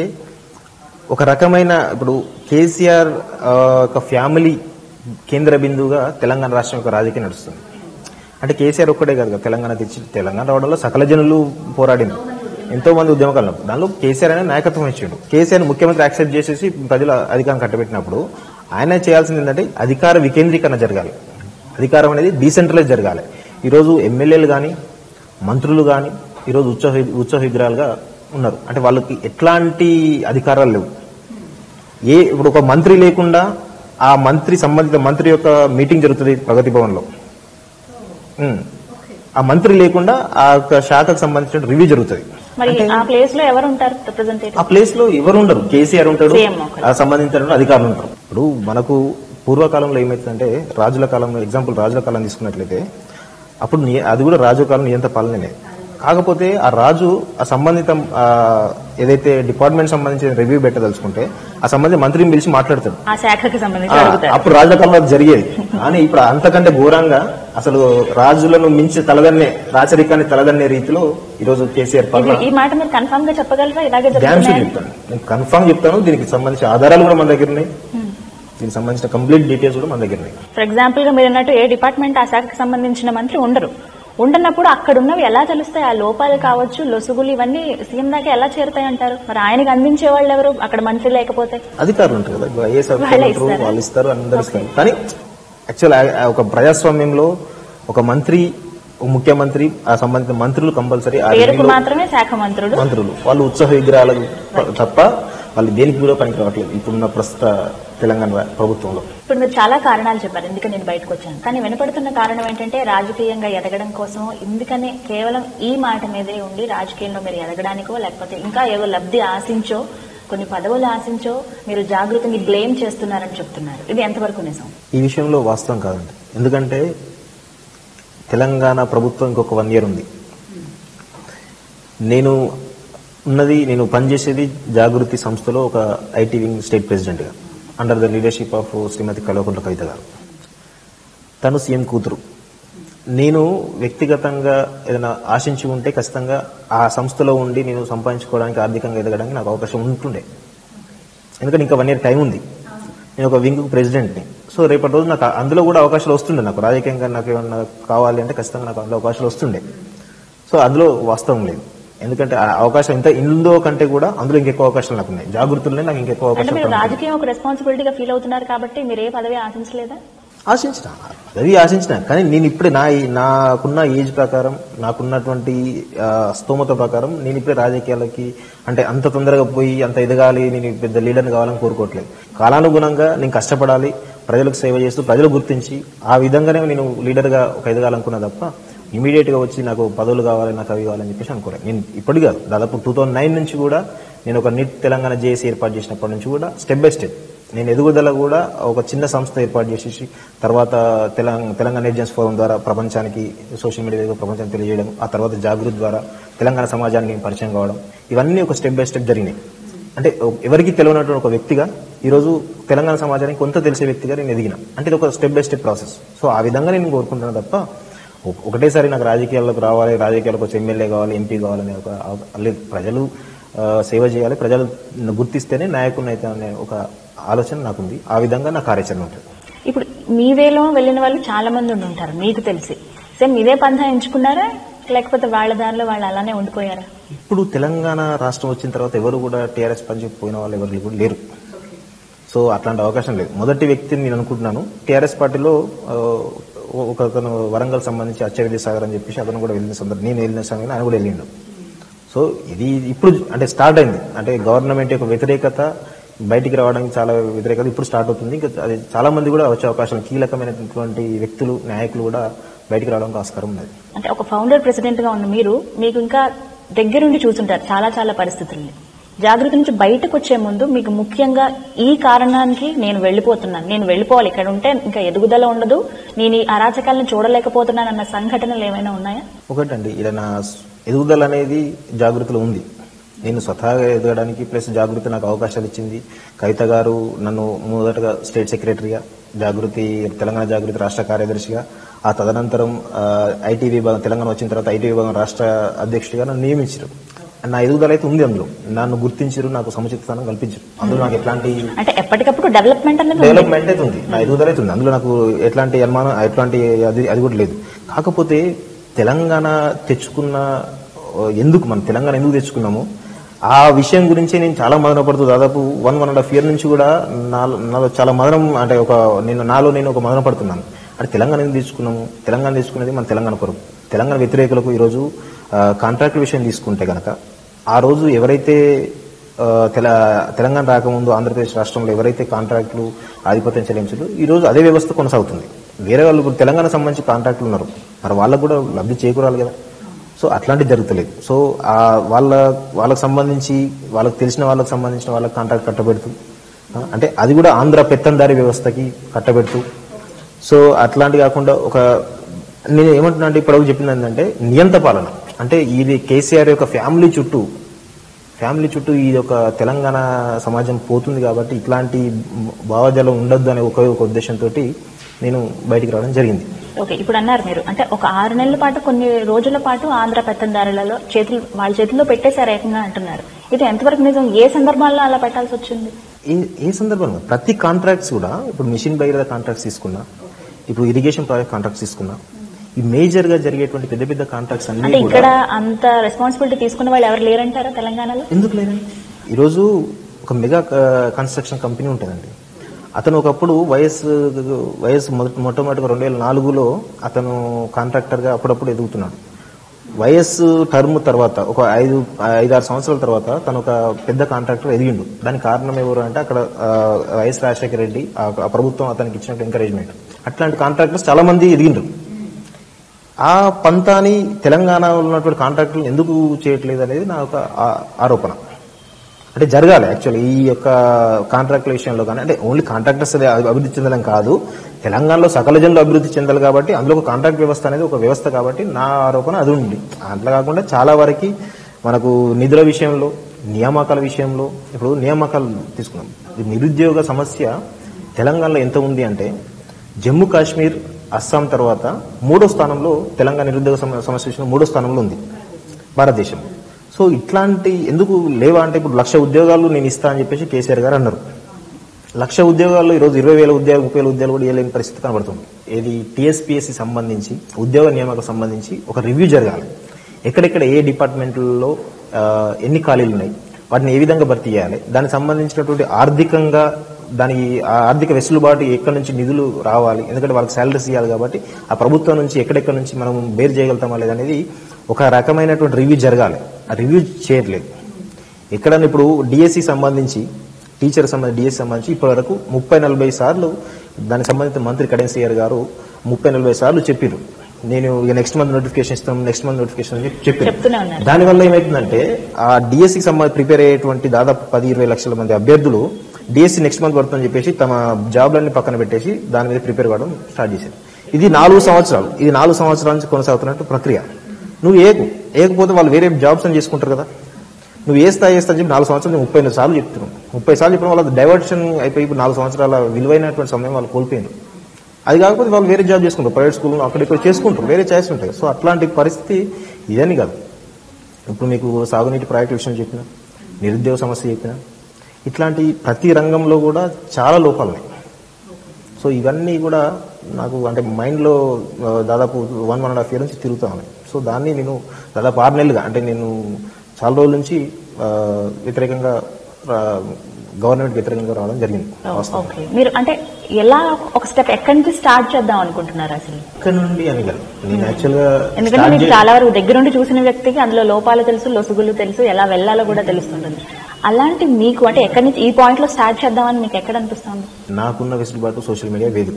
ఒక రకమైన ఇప్పుడు కేసీఆర్ ఆ, ఒక ఫ్యామిలీ కేంద్ర బిందువుగా తెలంగాణ రాష్ట్రం యొక్క రాజకీయం నడుస్తుంది అంటే కేసీఆర్ ఒక్కడే కాదు కదా తెలంగాణ తెచ్చి తెలంగాణ రావడంలో సకల జనులు పోరాడింది ఎంతో మంది ఉద్యమకాలు ఉన్నారు. దానిలో కేసీఆర్ అనే నాయకత్వం ఇచ్చాడు కేసీఆర్ ముఖ్యమంత్రి యాక్సెప్ట్ చేసేసి ప్రజల అధికారం కట్టబెట్టినప్పుడు ఆయన చేయాల్సింది ఏంటంటే అధికార వికేంద్రీకరణ జరగాలి అధికారం అనేది డీసెంట్రలైజ్ జరగాలి ఈరోజు ఎమ్మెల్యేలు కానీ మంత్రులు కానీ ఈరోజు ఉచ్చ ఉత్సవ విగ్రహాలుగా ఉన్నారు అంటే వాళ్ళకి ఎట్లాంటి అధికారాలు లేవు ఏ ఇప్పుడు ఒక మంత్రి లేకుండా ఆ మంత్రి సంబంధిత మంత్రి యొక్క మీటింగ్ జరుగుతుంది ప్రగతి భవన్ లో ఉమ్. ఆ మంత్రి లేకుండా ఆ యొక్క శాఖకు సంబంధించిన రివ్యూ జరుగుతుంది మరి ఆ ప్లేస్ లో ఎవరు ఉంటారు రిప్రజెంటేటివ్ ఆ ప్లేస్ లో ఎవరు ఉండరు కేసీఆర్ ఉంటాడు CM ఒకరు. ఆ సంబంధించిన అధికారులు ఉంటారు ఇప్పుడు మనకు పూర్వకాలంలో ఏమైతుందంటే రాజుల కాలంలో ఎగ్జాంపుల్ రాజుల కాలం తీసుకున్నట్లయితే అప్పుడు ని- అది కూడా రాజు కాలం నియంత పాలనే కాకపోతే ఆ రాజు ఆ సంబంధిత ఆ, ఏదైతే డిపార్ట్మెంట్ సంబంధించిన రివ్యూ పెట్టదలుచుకుంటే ఆ సంబంధిత మంత్రిని పిలిచి మాట్లాడతాడు ఆ శాఖకి సంబంధించి ఆ, అడుగుతారు అప్పుడు రాజుల కాలంలో అది జరిగేది కానీ ఇప్పుడు అంతకంటే ఘోరంగా అసలు రాజులను మించి తలదన్నే రాచరికాన్ని తలదన్నే రీతిలో ఈరోజు కేసీఆర్ ఇది- పాలన ఈ మాట మీరు కన్ఫర్మ్ గా చెప్పగలరా ఇలాగే డ్యామ్ షూర్ జరుగుతున్నాయని చెప్తాను నేను కన్ఫామ్ చెప్తాను దీనికి సంబంధించిన ఆధారాలు కూడా మన దగ్గర ఉన్నాయి దీనికి సంబంధించిన కంప్లీట్ డీటెయిల్స్ కూడా మన దగ్గర ఉన్నాయి ఫర్ ఎగ్జాంపుల్ గా మీరు అన్నట్టు ఏ డిపార్ట్మెంట్ ఆ శాఖకి సంబంధించిన మంత్రి ఉండరు ఉండనప్పుడు అక్కడ ఉన్నవి ఎలా తెలుస్తాయి ఆ లోపాలు కావచ్చు లొసుగులు ఇవన్నీ సీఎం దాకా ఎలా చేరుతాయి అంటారు మరి ఆయనకి అందించే వాళ్ళు ఎవరు అక్కడ మంత్రి లేకపోతే అధికారులు ఉంటారు కదా ఇప్పుడు ఐఏఎస్ వాళ్ళే అధికారులు ఉంటారు, ఇస్తారా? వాళ్ళు ఇస్తారు అందరు ఇస్తారు కానీ యాక్చువల్ ఒక ప్రజాస్వామ్యంలో ఒక మంత్రి ఒక ముఖ్యమంత్రి ఆ సంబంధిత మంత్రులు కంపల్సరీ ఆ పేరుకు రివ్యూలో మాత్రమే శాఖ మంత్రులు మంత్రులు వాళ్ళు ఉత్సవ విగ్రహాలకు తప్ప వాళ్ళు దేనికి కూడా పనికి రావట్లేదు ఇప్పుడున్న ప్రస్తుత తెలంగాణ ప్రభుత్వంలో ఇప్పుడు మీరు చాలా కారణాలు చెప్పారు ఎందుకని నేను బయటకు వచ్చాను కానీ వినపడుతున్న కారణం ఏంటంటే రాజకీయంగా ఎదగడం కోసం ఎందుకనే కేవలం ఈ మాట మీదే ఉండి రాజకీయంలో మీరు ఎదగడానికో లేకపోతే ఇంకా ఏవో లబ్ధి ఆశించో కొన్ని పదవులు ఆశించో మీరు జాగృతిని బ్లేమ్ చేస్తున్నారని చెప్తున్నారు ఇది ఎంతవరకు నిజం ఈ విషయంలో వాస్తవం కాదండి ఎందుకంటే తెలంగాణ ప్రభుత్వం ఇంకొక వన్ ఇయర్ ఉంది నేను ఉన్నది నేను పనిచేసేది జాగృతి సంస్థలో ఒక ఐటీ వింగ్ స్టేట్ ప్రెసిడెంట్గా under the leadership of Shrimati Kalvakuntla Kavitha గారు తను సీఎం కూతురు నేను వ్యక్తిగతంగా ఏదైనా ఆశించి ఉంటే ఖచ్చితంగా ఆ సంస్థలో ఉండి నేను సంపాదించుకోవడానికి ఆర్థికంగా ఎదగడానికి నాకు అవకాశం ఉంటుండే ఎందుకంటే ఇంకా వన్ ఇయర్ టైం ఉంది నేను ఒక వింగ్ ప్రెసిడెంట్ని సో రేపటి రోజు నాకు అందులో కూడా అవకాశాలు వస్తుండే నాకు రాజకీయంగా నాకు ఏమన్నా కావాలి అంటే ఖచ్చితంగా నాకు అందులో అవకాశాలు వస్తుండే సో అందులో వాస్తవం లేదు ఎందుకంటే ఆ అవకాశం ఇంత ఇందులో కంటే కూడా అందులో ఇంకెక్కువ అవకాశాలు నాకు ఉన్నాయి జాగృతుల్లోనే నాకు ఇంకెక్కువ అంటే అవకాశాలు మీరు ఉన్నాయి. రాజకీయం ఒక రెస్పాన్సిబిలిటీగా ఫీల్ అవుతున్నారు కాబట్టి మీరు ఏ పదవి ఆశించలేదా ఆశించిన అది ఆశించిన కానీ నేను ఇప్పుడే నా నాకున్న ఏజ్ ప్రకారం నాకున్నటువంటి ఆ, స్తోమత ప్రకారం నేను ఇప్పుడే రాజకీయాలకి అంటే అంత తొందరగా పోయి అంత ఎదగాలి నేను పెద్ద లీడర్ని కావాలని కోరుకోవట్లేదు కాలానుగుణంగా నేను కష్టపడాలి ప్రజలకు సేవ చేస్తూ ప్రజలు గుర్తించి ఆ విధంగానే నేను లీడర్గా ఒక ఎదగాలనుకున్నా తప్ప ఇమీడియట్ గా వచ్చి నాకు పదవులు కావాలి నాకు అవి కావాలని చెప్పేసి అనుకోలేదు నేను ఇప్పటి కాదు దాదాపు టూ థౌసండ్ నైన్ నుంచి కూడా నేను ఒక నిట్ తెలంగాణ జేఏసీ ఏర్పాటు చేసినప్పటి నుంచి కూడా స్టెప్ బై స్టెప్ నేను ఎదుగుదల కూడా ఒక చిన్న సంస్థ ఏర్పాటు చేసేసి తర్వాత తెలంగాణ తెలంగాణ ఏజెన్స్ ఫోరం ద్వారా ప్రపంచానికి సోషల్ మీడియా ద్వారా ప్రపంచానికి తెలియజేయడం ఆ తర్వాత జాగృతి ద్వారా తెలంగాణ సమాజానికి నేను పరిచయం కావడం ఇవన్నీ ఒక స్టెప్ బై స్టెప్ జరిగినాయి అంటే ఎవరికి తెలియనటువంటి ఒక వ్యక్తిగా ఈరోజు తెలంగాణ సమాజానికి కొంత తెలిసే వ్యక్తిగా నేను ఎదిగిన అంటే ఇది ఒక step by step process so ఆ విధంగా నేను కోరుకుంటున్నాను తప్ప ఒక- ఒకటేసారి నాకు రాజకీయాల్లోకి రావాలి రాజకీయాలకు వచ్చి ఎమ్మెల్యే కావాలి ఎంపీ కావాలనే ఒక అవ- లేదు ప్రజలు ఆ, సేవ చేయాలి ప్రజలు గుర్తిస్తేనే నాయకుని అయితే అనే ఒక ఆలోచన నాకుంది ఆ విధంగా నా కార్యాచరణ ఉంటుంది ఇప్పుడు మీ వేలో వెళ్ళిన వాళ్ళు చాలా మంది ఉండి ఉంటారు మీకు తెలిసి సేమ్ ఇదే పంథా ఎంచుకున్నారా లేకపోతే వాళ్ళ దారిలో వాళ్ళు అలానే ఉండిపోయారా ఇప్పుడు తెలంగాణ రాష్ట్రం వచ్చిన తర్వాత ఎవరు కూడా టీఆర్ఎస్ పని పోయిన వాళ్ళు ఎవరు కూడా లేరు సో అట్లాంటి అవకాశం లేదు మొదటి వ్యక్తిని నేను అనుకుంటున్నాను టీఆర్ఎస్ పార్టీలో ఆ, ఒక అతను వరంగల్ సంబంధించి అచ్చ విద్యాసాగర్ అని చెప్పేసి అతను కూడా వెళ్ళిన సందర్భం నేను వెళ్ళిన సమయంలో ఆయన కూడా వెళ్ళిండు సో ఇది ఇప్పుడు అంటే స్టార్ట్ అయింది అంటే గవర్నమెంట్ యొక్క వ్యతిరేకత బయటికి రావడానికి చాలా వ్యతిరేకత ఇప్పుడు స్టార్ట్ అవుతుంది ఇంకా అది చాలా మంది కూడా వచ్చే అవకాశం కీలకమైనటువంటి వ్యక్తులు నాయకులు కూడా బయటికి రావడానికి ఆస్కారం ఉన్నది అంటే ఒక ఫౌండర్ ప్రెసిడెంట్ గా ఉన్న మీరు మీకు ఇంకా దగ్గరుండి చూసుంటారు చాలా చాలా పరిస్థితుల్ని జాగృతి నుంచి బయటకు వచ్చే ముందు మీకు ముఖ్యంగా ఈ కారణానికి నేను వెళ్ళిపోతున్నాను నేను వెళ్ళిపోవాలి ఇక్కడ ఉంటే ఇంకా ఎదుగుదల ఉండదు నేను ఈ అరాచకాలను చూడలేకపోతున్నాను అన్న సంఘటనలు ఏమైనా ఉన్నాయా ఒకటండి ఇలా నా ఎదుగుదల అనేది జాగృతిలో ఉంది నేను స్వతహాగా ఎదగడానికి ప్లస్ జాగృతి నాకు అవకాశాలు ఇచ్చింది కవిత గారు నన్ను మొదటగా స్టేట్ సెక్రటరీగా జాగృతి తెలంగాణ జాగృతి రాష్ట్ర కార్యదర్శిగా ఆ తదనంతరం ఐటీ విభాగం తెలంగాణ వచ్చిన తర్వాత ఐటీ విభాగం రాష్ట్ర అధ్యక్షుడిగా నన్ను నియమించారు నా ఎదుగుదల అయితే ఉంది అందులో నన్ను గుర్తించారు నాకు సముచిత స్థానం కల్పించారు అందులో నాకు ఎట్లాంటి అంటే ఎప్పటికప్పుడు డెవలప్మెంట్ అనేది ఉంది. డెవలప్మెంట్ అయితే ఉంది నా ఎదుగుదల అయితే ఉంది అందులో నాకు ఎట్లాంటి అనుమానం ఎట్లాంటి అది అది కూడా లేదు కాకపోతే తెలంగాణ తెచ్చుకున్న ఆ, ఎందుకు మనం తెలంగాణ ఎందుకు తెచ్చుకున్నాము ఆ విషయం గురించి నేను చాలా మదన పడుతూ దాదాపు one one and half year నుంచి కూడా నాలో నాలో చాలా మదనం అంటే ఒక నేను నాలో నేను ఒక మదన పడుతున్నాను అంటే తెలంగాణ ఎందుకు తెచ్చుకున్నాము తెలంగాణ తెచ్చుకునేది మన తెలంగాణ కొరకు తెలంగాణ వ్యతిరేకులకు ఈరోజు కాంట్రాక్ట్ విషయం తీసుకుంటే కనుక ఆ రోజు ఎవరైతే ఆ, తెల తెలంగాణ రాకముందు ఆంధ్రప్రదేశ్ రాష్ట్రంలో ఎవరైతే కాంట్రాక్టులు ఆధిపత్యం చెల్లించారో ఈ రోజు అదే వ్యవస్థ కొనసాగుతుంది వేరే వాళ్ళు ఇప్పుడు తెలంగాణ సంబంధించి కాంట్రాక్టులు ఉన్నారు మరి వాళ్ళకు కూడా లబ్ధి చేకూరాలి కదా సో అట్లాంటిది జరుగుతలేదు సో ఆ వాళ్ళ వాళ్ళకి సంబంధించి వాళ్ళకి తెలిసిన వాళ్ళకి సంబంధించిన వాళ్ళకి కాంట్రాక్ట్ కట్టబెడుతూ ఆ, అంటే అది కూడా ఆంధ్ర పెత్తందారి వ్యవస్థకి కట్టబెడుతూ సో అట్లాంటి కాకుండా ఒక నేను ఏమంటున్నా అంటే ఇప్పుడు చెప్పింది ఏంటంటే నియంత పాలన అంటే ఇది కేసీఆర్ యొక్క ఫ్యామిలీ చుట్టూ ఫ్యామిలీ చుట్టూ ఈ యొక్క తెలంగాణ సమాజం పోతుంది కాబట్టి ఇట్లాంటి భావజాలం ఉండొద్దు అనే ఒక ఒక ఉద్దేశంతో నేను బయటికి రావడం జరిగింది ఓకే ఇప్పుడు అన్నారు మీరు అంటే ఒక ఆరు నెలల పాటు కొన్ని రోజుల పాటు ఆంధ్ర పెత్తందారులలో చేతులు వాళ్ళ చేతుల్లో పెట్టేశారు ఏకంగా అంటున్నారు ఇది ఎంతవరకు నిజం ఏ సందర్భాల్లో అలా పెట్టాల్సి వచ్చింది ఏ ఏ సందర్భంలో ప్రతి కాంట్రాక్ట్స్ కూడా ఇప్పుడు మిషన్ భగీరథ కాంట్రాక్ట్స్ తీసుకున్నా ఇప్పుడు ఇరిగేషన్ ప్రాజెక్ట్ కాంట్రాక్ట్స్ తీసుకున్నా ఈ మేజర్ గా జరిగేటువంటి పెద్ద పెద్ద కాంట్రాక్ట్స్ అంటే అన్ని ఇక్కడ కూడా అంత రెస్పాన్సిబిలిటీ తీసుకున్న వాళ్ళు ఎవరు లేరంటారా తెలంగాణలో ఎందుకు లేదండి ఈరోజు ఒక మెగా కన్స్ట్రక్షన్ కంపెనీ ఉంటుందండి అతను ఒకప్పుడు వయస్సు వయస్సు మొదటి మొట్టమొదటిగా రెండు వేల నాలుగులో అతను కాంట్రాక్టర్గా అప్పుడప్పుడు ఎదుగుతున్నాడు వయస్సు టర్మ్ తర్వాత ఒక ఐదు ఐదారు సంవత్సరాల తర్వాత తను ఒక పెద్ద కాంట్రాక్టర్ ఎదిగిండు దానికి కారణం ఎవరు అంటే అక్కడ ఆ, వైఎస్ రాజశేఖర రెడ్డి ఆ ఆ ప్రభుత్వం అతనికి ఇచ్చినట్టు ఎంకరేజ్మెంట్ అట్లాంటి కాంట్రాక్టర్స్ చాలా మంది ఎదిగిండ్రు ఆ పంతాని తెలంగాణలో ఉన్నటువంటి కాంట్రాక్టులు ఎందుకు చేయట్లేదు అనేది నా ఒక ఆ- ఆరోపణ అంటే జరగాలి యాక్చువల్లీ ఈ యొక్క కాంట్రాక్టుల విషయంలో కానీ అంటే ఓన్లీ కాంట్రాక్టర్స్ అభివృద్ధి చెందడం కాదు తెలంగాణలో సకల జనులు అభివృద్ధి చెందాలి కాబట్టి అందులో ఒక కాంట్రాక్ట్ వ్యవస్థ అనేది ఒక వ్యవస్థ కాబట్టి నా ఆరోపణ అది ఉంది అట్లా కాకుండా చాలా వరకు మనకు నిధుల విషయంలో నియామకాల విషయంలో ఇప్పుడు నియామకాలు తీసుకున్నాం ఈ నిరుద్యోగ సమస్య తెలంగాణలో ఎంత ఉంది అంటే జమ్మూ కాశ్మీర్ అస్సాం తర్వాత మూడో స్థానంలో తెలంగాణ నిరుద్యోగ సమ- సమస్య విషయంలో మూడో స్థానంలో ఉంది భారతదేశం సో ఇట్లాంటి ఎందుకు లేవా అంటే ఇప్పుడు లక్ష ఉద్యోగాలు నేను ఇస్తా అని చెప్పేసి కేసీఆర్ గారు అన్నారు లక్ష ఉద్యోగాల్లో ఈరోజు ఇరవై వేల ఉద్యోగాలు ముప్పై వేల ఉద్యోగాలు కూడా ఇవ్వలేని పరిస్థితి కనబడుతుంది ఏది టీఎస్పీఎస్సి సంబంధించి ఉద్యోగ నియామకం సంబంధించి ఒక రివ్యూ జరగాలి ఎక్కడెక్కడ ఏ డిపార్ట్మెంట్లో ఎన్ని ఖాళీలు ఉన్నాయి వాటిని ఏ విధంగా భర్తీ చేయాలి దానికి సంబంధించినటువంటి ఆర్థికంగా దాని ఆ ఆర్థిక వెసులుబాటు ఎక్కడి నుంచి నిధులు రావాలి ఎందుకంటే వాళ్ళకి శాలరీస్ ఇవ్వాలి కాబట్టి ఆ ప్రభుత్వం నుంచి ఎక్కడెక్కడ నుంచి మనం బేర్ చేయగలుగుతామా లేదనేది ఒక రకమైనటువంటి రివ్యూ జరగాలి ఆ రివ్యూ చేయట్లేదు ఎక్కడన్నా ఇప్పుడు డిఎస్సి సంబంధించి టీచర్ సంబంధించి డిఎస్సి సంబంధించి ఇప్పటి వరకు ముప్పై నలభై సార్లు దానికి సంబంధించిన మంత్రి కడెన్సీఆర్ గారు ముప్పై నలభై సార్లు చెప్పారు నేను ఇక నెక్స్ట్ మంత్ నోటిఫికేషన్ ఇస్తాం నెక్స్ట్ మంత్ నోటిఫికేషన్ అని చెప్పి చెప్తూనే చెప్పారు ఉన్నారు. దానివల్ల ఏమైతుందంటే ఆ డిఎస్సికి సంబంధించి ప్రిపేర్ అయ్యేటువంటి దాదాపు పది ఇరవై లక్షల మంది అభ్యర్థులు డిఎస్సి నెక్స్ట్ మంత్ పడుతుందని చెప్పేసి తమ జాబ్లన్నీ పక్కన పెట్టేసి దాని మీద ప్రిపేర్ కావడం స్టార్ట్ చేశారు ఇది నాలుగు సంవత్సరాలు ఇది నాలుగు సంవత్సరాల నుంచి కొనసాగుతున్నట్టు ప్రక్రియ నువ్వు ఏకు ఏకపోతే వాళ్ళు వేరే జాబ్స్ అని చేసుకుంటారు కదా నువ్వు ఏ స్థాయి వేస్తా చెప్పి నాలుగు సంవత్సరాలు ముప్పై ఎనిమిది సార్లు చెప్తున్నావు ముప్పై సార్లు చెప్పిన వాళ్ళకి డైవర్షన్ అయిపోయి ఇప్పుడు నాలుగు సంవత్సరాల విలువైనటువంటి సమయం వాళ్ళు కోల్పోయారు అది కాకపోతే వాళ్ళు వేరే జాబ్ చేసుకుంటారు ప్రైవేట్ స్కూల్లో అక్కడ ఇక్కడ చేసుకుంటారు వేరే ఛాయిస్ ఉంటాయి సో అట్లాంటి పరిస్థితి ఇదని కాదు ఇప్పుడు మీకు సాగునీటి ప్రాజెక్టు విషయం చెప్పిన నిరుద్యోగ సమస్య చెప్పిన ఇట్లాంటి ప్రతి రంగంలో కూడా చాలా లోపాలు ఉన్నాయి సో ఇవన్నీ కూడా నాకు అంటే మైండ్లో ఆ, దాదాపు one one and half year నుంచి తిరుగుతా ఉన్నాయి సో దాన్ని నేను దాదాపు ఆరు నెలలుగా అంటే నేను చాలా రోజుల నుంచి ఆ, వ్యతిరేకంగా గవర్నమెంట్ వ్యతిరేకంగా రావడం జరిగింది వాస్తవం ఓకే మీరు అంటే ఎలా ఒక స్టెప్ ఎక్కడి నుంచి స్టార్ట్ చేద్దాం అనుకుంటున్నారు అసలు ఇక్కడ నుండి అని కాదు నేను యాక్చువల్గా ఎందుకంటే start మీకు చే- చాలా వరకు దగ్గరుండి చూసిన వ్యక్తికి అందులో లోపాలు తెలుసు లొసుగులు తెలుసు ఎలా వెళ్ళాలో కూడా తెలుస్తుంటుంది అలాంటి మీకు అంటే ఎక్కడి నుంచి ఈ పాయింట్ లో స్టార్ట్ చేద్దామని మీకు ఎక్కడ అనిపిస్తుంది నాకున్న వెసులుబాటు సోషల్ మీడియా వేదిక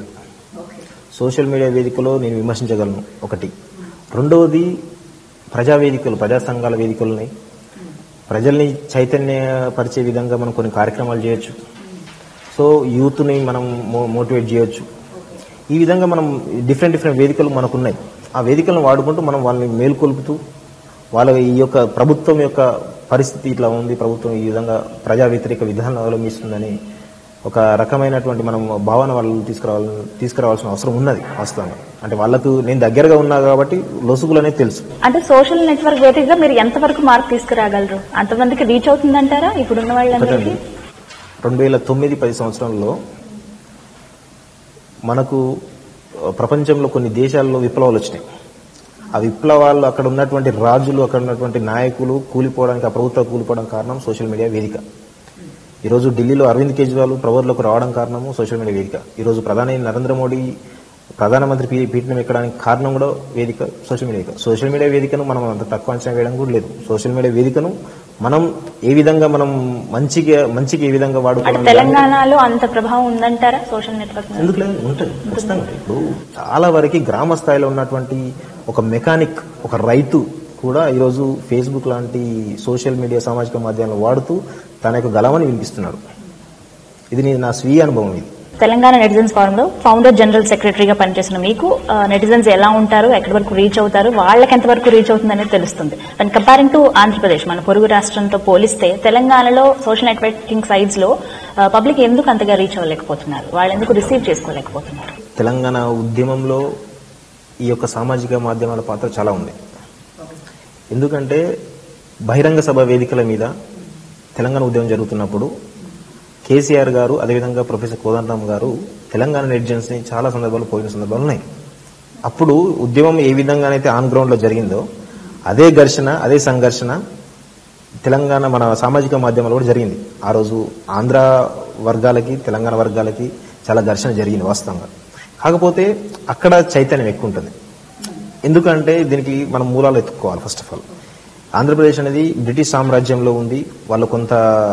సోషల్ మీడియా వేదికలో నేను విమర్శించగలను ఒకటి రెండవది ప్రజా వేదికలు ప్రజా సంఘాల వేదికలున్నాయి ప్రజల్ని చైతన్యపరిచే విధంగా మనం కొన్ని కార్యక్రమాలు చేయొచ్చు సో యూత్ని మనం మో- మోటివేట్ చేయొచ్చు ఈ విధంగా మనం డిఫరెంట్ డిఫరెంట్ వేదికలు మనకు ఉన్నాయి ఆ వేదికలను వాడుకుంటూ మనం వాళ్ళని మేల్కొల్పుతూ వాళ్ళ ఈ యొక్క ప్రభుత్వం యొక్క పరిస్థితి ఇట్లా ఉంది ప్రభుత్వం ఈ విధంగా ప్రజా వ్యతిరేక విధానం అవలంబిస్తుందని ఒక రకమైనటువంటి మనం భావన వాళ్ళు తీసుకురావాలి తీసుకురావాల్సిన అవసరం ఉన్నది వాస్తవంగా అంటే వాళ్ళకు నేను దగ్గరగా ఉన్నా కాబట్టి లొసుగులు అనేది తెలుసు అంటే సోషల్ నెట్వర్క్ వేదికగా మీరు ఎంతవరకు మార్క్ తీసుకురాగలరు అంతమందికి రీచ్ అవుతుందంటారా ఇప్పుడున్న వాళ్ళందరికీ ఒకటండి రెండు వేల తొమ్మిది పది సంవత్సరంలో మనకు ఆ, ప్రపంచంలో కొన్ని దేశాల్లో విప్లవాలు వచ్చినాయి ఆ విప్లవాలు అక్కడ ఉన్నటువంటి రాజులు అక్కడ ఉన్నటువంటి నాయకులు కూలిపోవడానికి ఆ ప్రభుత్వాలు కూలిపోవడానికి కారణం సోషల్ మీడియా వేదిక ఈరోజు ఢిల్లీలో అరవింద్ కేజ్రీవాల్ ప్రవర్లోకి రావడం కారణము సోషల్ మీడియా వేదిక ఈరోజు ప్రధాని నరేంద్ర మోడీ ప్రధానమంత్రి పీ- పీఠం ఎక్కడానికి కారణం కూడా వేదిక సోషల్ మీడియా వేదిక సోషల్ మీడియా వేదికను మనం అంత తక్కువ అంచనా వేయడం కూడా లేదు సోషల్ మీడియా వేదికను మనం ఏ విధంగా మనం మంచిగా మంచికి ఏ విధంగా అంటే వాడుకోవాలి తెలంగాణలో అంత ప్రభావం ఉందంటారా సోషల్ నెట్వర్క్ మీద? ఎందుకు లేదు ఉంటుంది ఖచ్చితంగా ఇప్పుడు చాలా వరకు గ్రామ స్థాయిలో ఉన్నటువంటి ఒక మెకానిక్ ఒక రైతు కూడా ఈరోజు ఫేస్బుక్ లాంటి సోషల్ మీడియా సామాజిక మాధ్యమాలు వాడుతూ తన యొక్క గలమని వినిపిస్తున్నాడు ఇది నీ- నా స్వీయ అనుభవం ఇది తెలంగాణ నెటిజన్స్ ఫోరం లో ఫౌండర్ జనరల్ సెక్రటరీగా పనిచేసిన మీకు నెటిజన్స్ ఎలా ఉంటారు ఎక్కడి వరకు రీచ్ అవుతారు వాళ్ళకి ఎంత వరకు రీచ్ అవుతుంది అనేది తెలుస్తుంది అండ్ కంపేరింగ్ టు ఆంధ్రప్రదేశ్ మన పొరుగు రాష్ట్రంతో పోలిస్తే తెలంగాణలో సోషల్ నెట్వర్కింగ్ సైట్స్ లో పబ్లిక్ ఎందుకు అంతగా రీచ్ అవ్వలేకపోతున్నారు వాళ్ళు ఎందుకు రిసీవ్ చేసుకోలేకపోతున్నారు తెలంగాణ ఉద్యమంలో ఈ యొక్క సామాజిక మాధ్యమాల పాత్ర చాలా ఉంది ఎందుకంటే బహిరంగ సభ వేదికల మీద తెలంగాణ ఉద్యమం జరుగుతున్నప్పుడు కేసీఆర్ గారు అదేవిధంగా ప్రొఫెసర్ కోదండరామ్ గారు తెలంగాణ నెటిజన్స్ ని చాలా సందర్భాలు పోయిన సందర్భాలు ఉన్నాయి అప్పుడు ఉద్యమం ఏ విధంగానైతే ఆన్ గ్రౌండ్ లో జరిగిందో అదే ఘర్షణ అదే సంఘర్షణ తెలంగాణ మన సామాజిక మాధ్యమాల్లో కూడా జరిగింది ఆ రోజు ఆంధ్ర వర్గాలకి తెలంగాణ వర్గాలకి చాలా ఘర్షణ జరిగింది వాస్తవంగా కాకపోతే అక్కడ చైతన్యం ఎక్కువ ఉంటుంది ఎందుకంటే దీనికి మనం మూలాలు ఎత్తుకోవాలి ఫస్ట్ ఆఫ్ ఆల్ ఆంధ్రప్రదేశ్ అనేది బ్రిటిష్ సామ్రాజ్యంలో ఉంది వాళ్ళు కొంత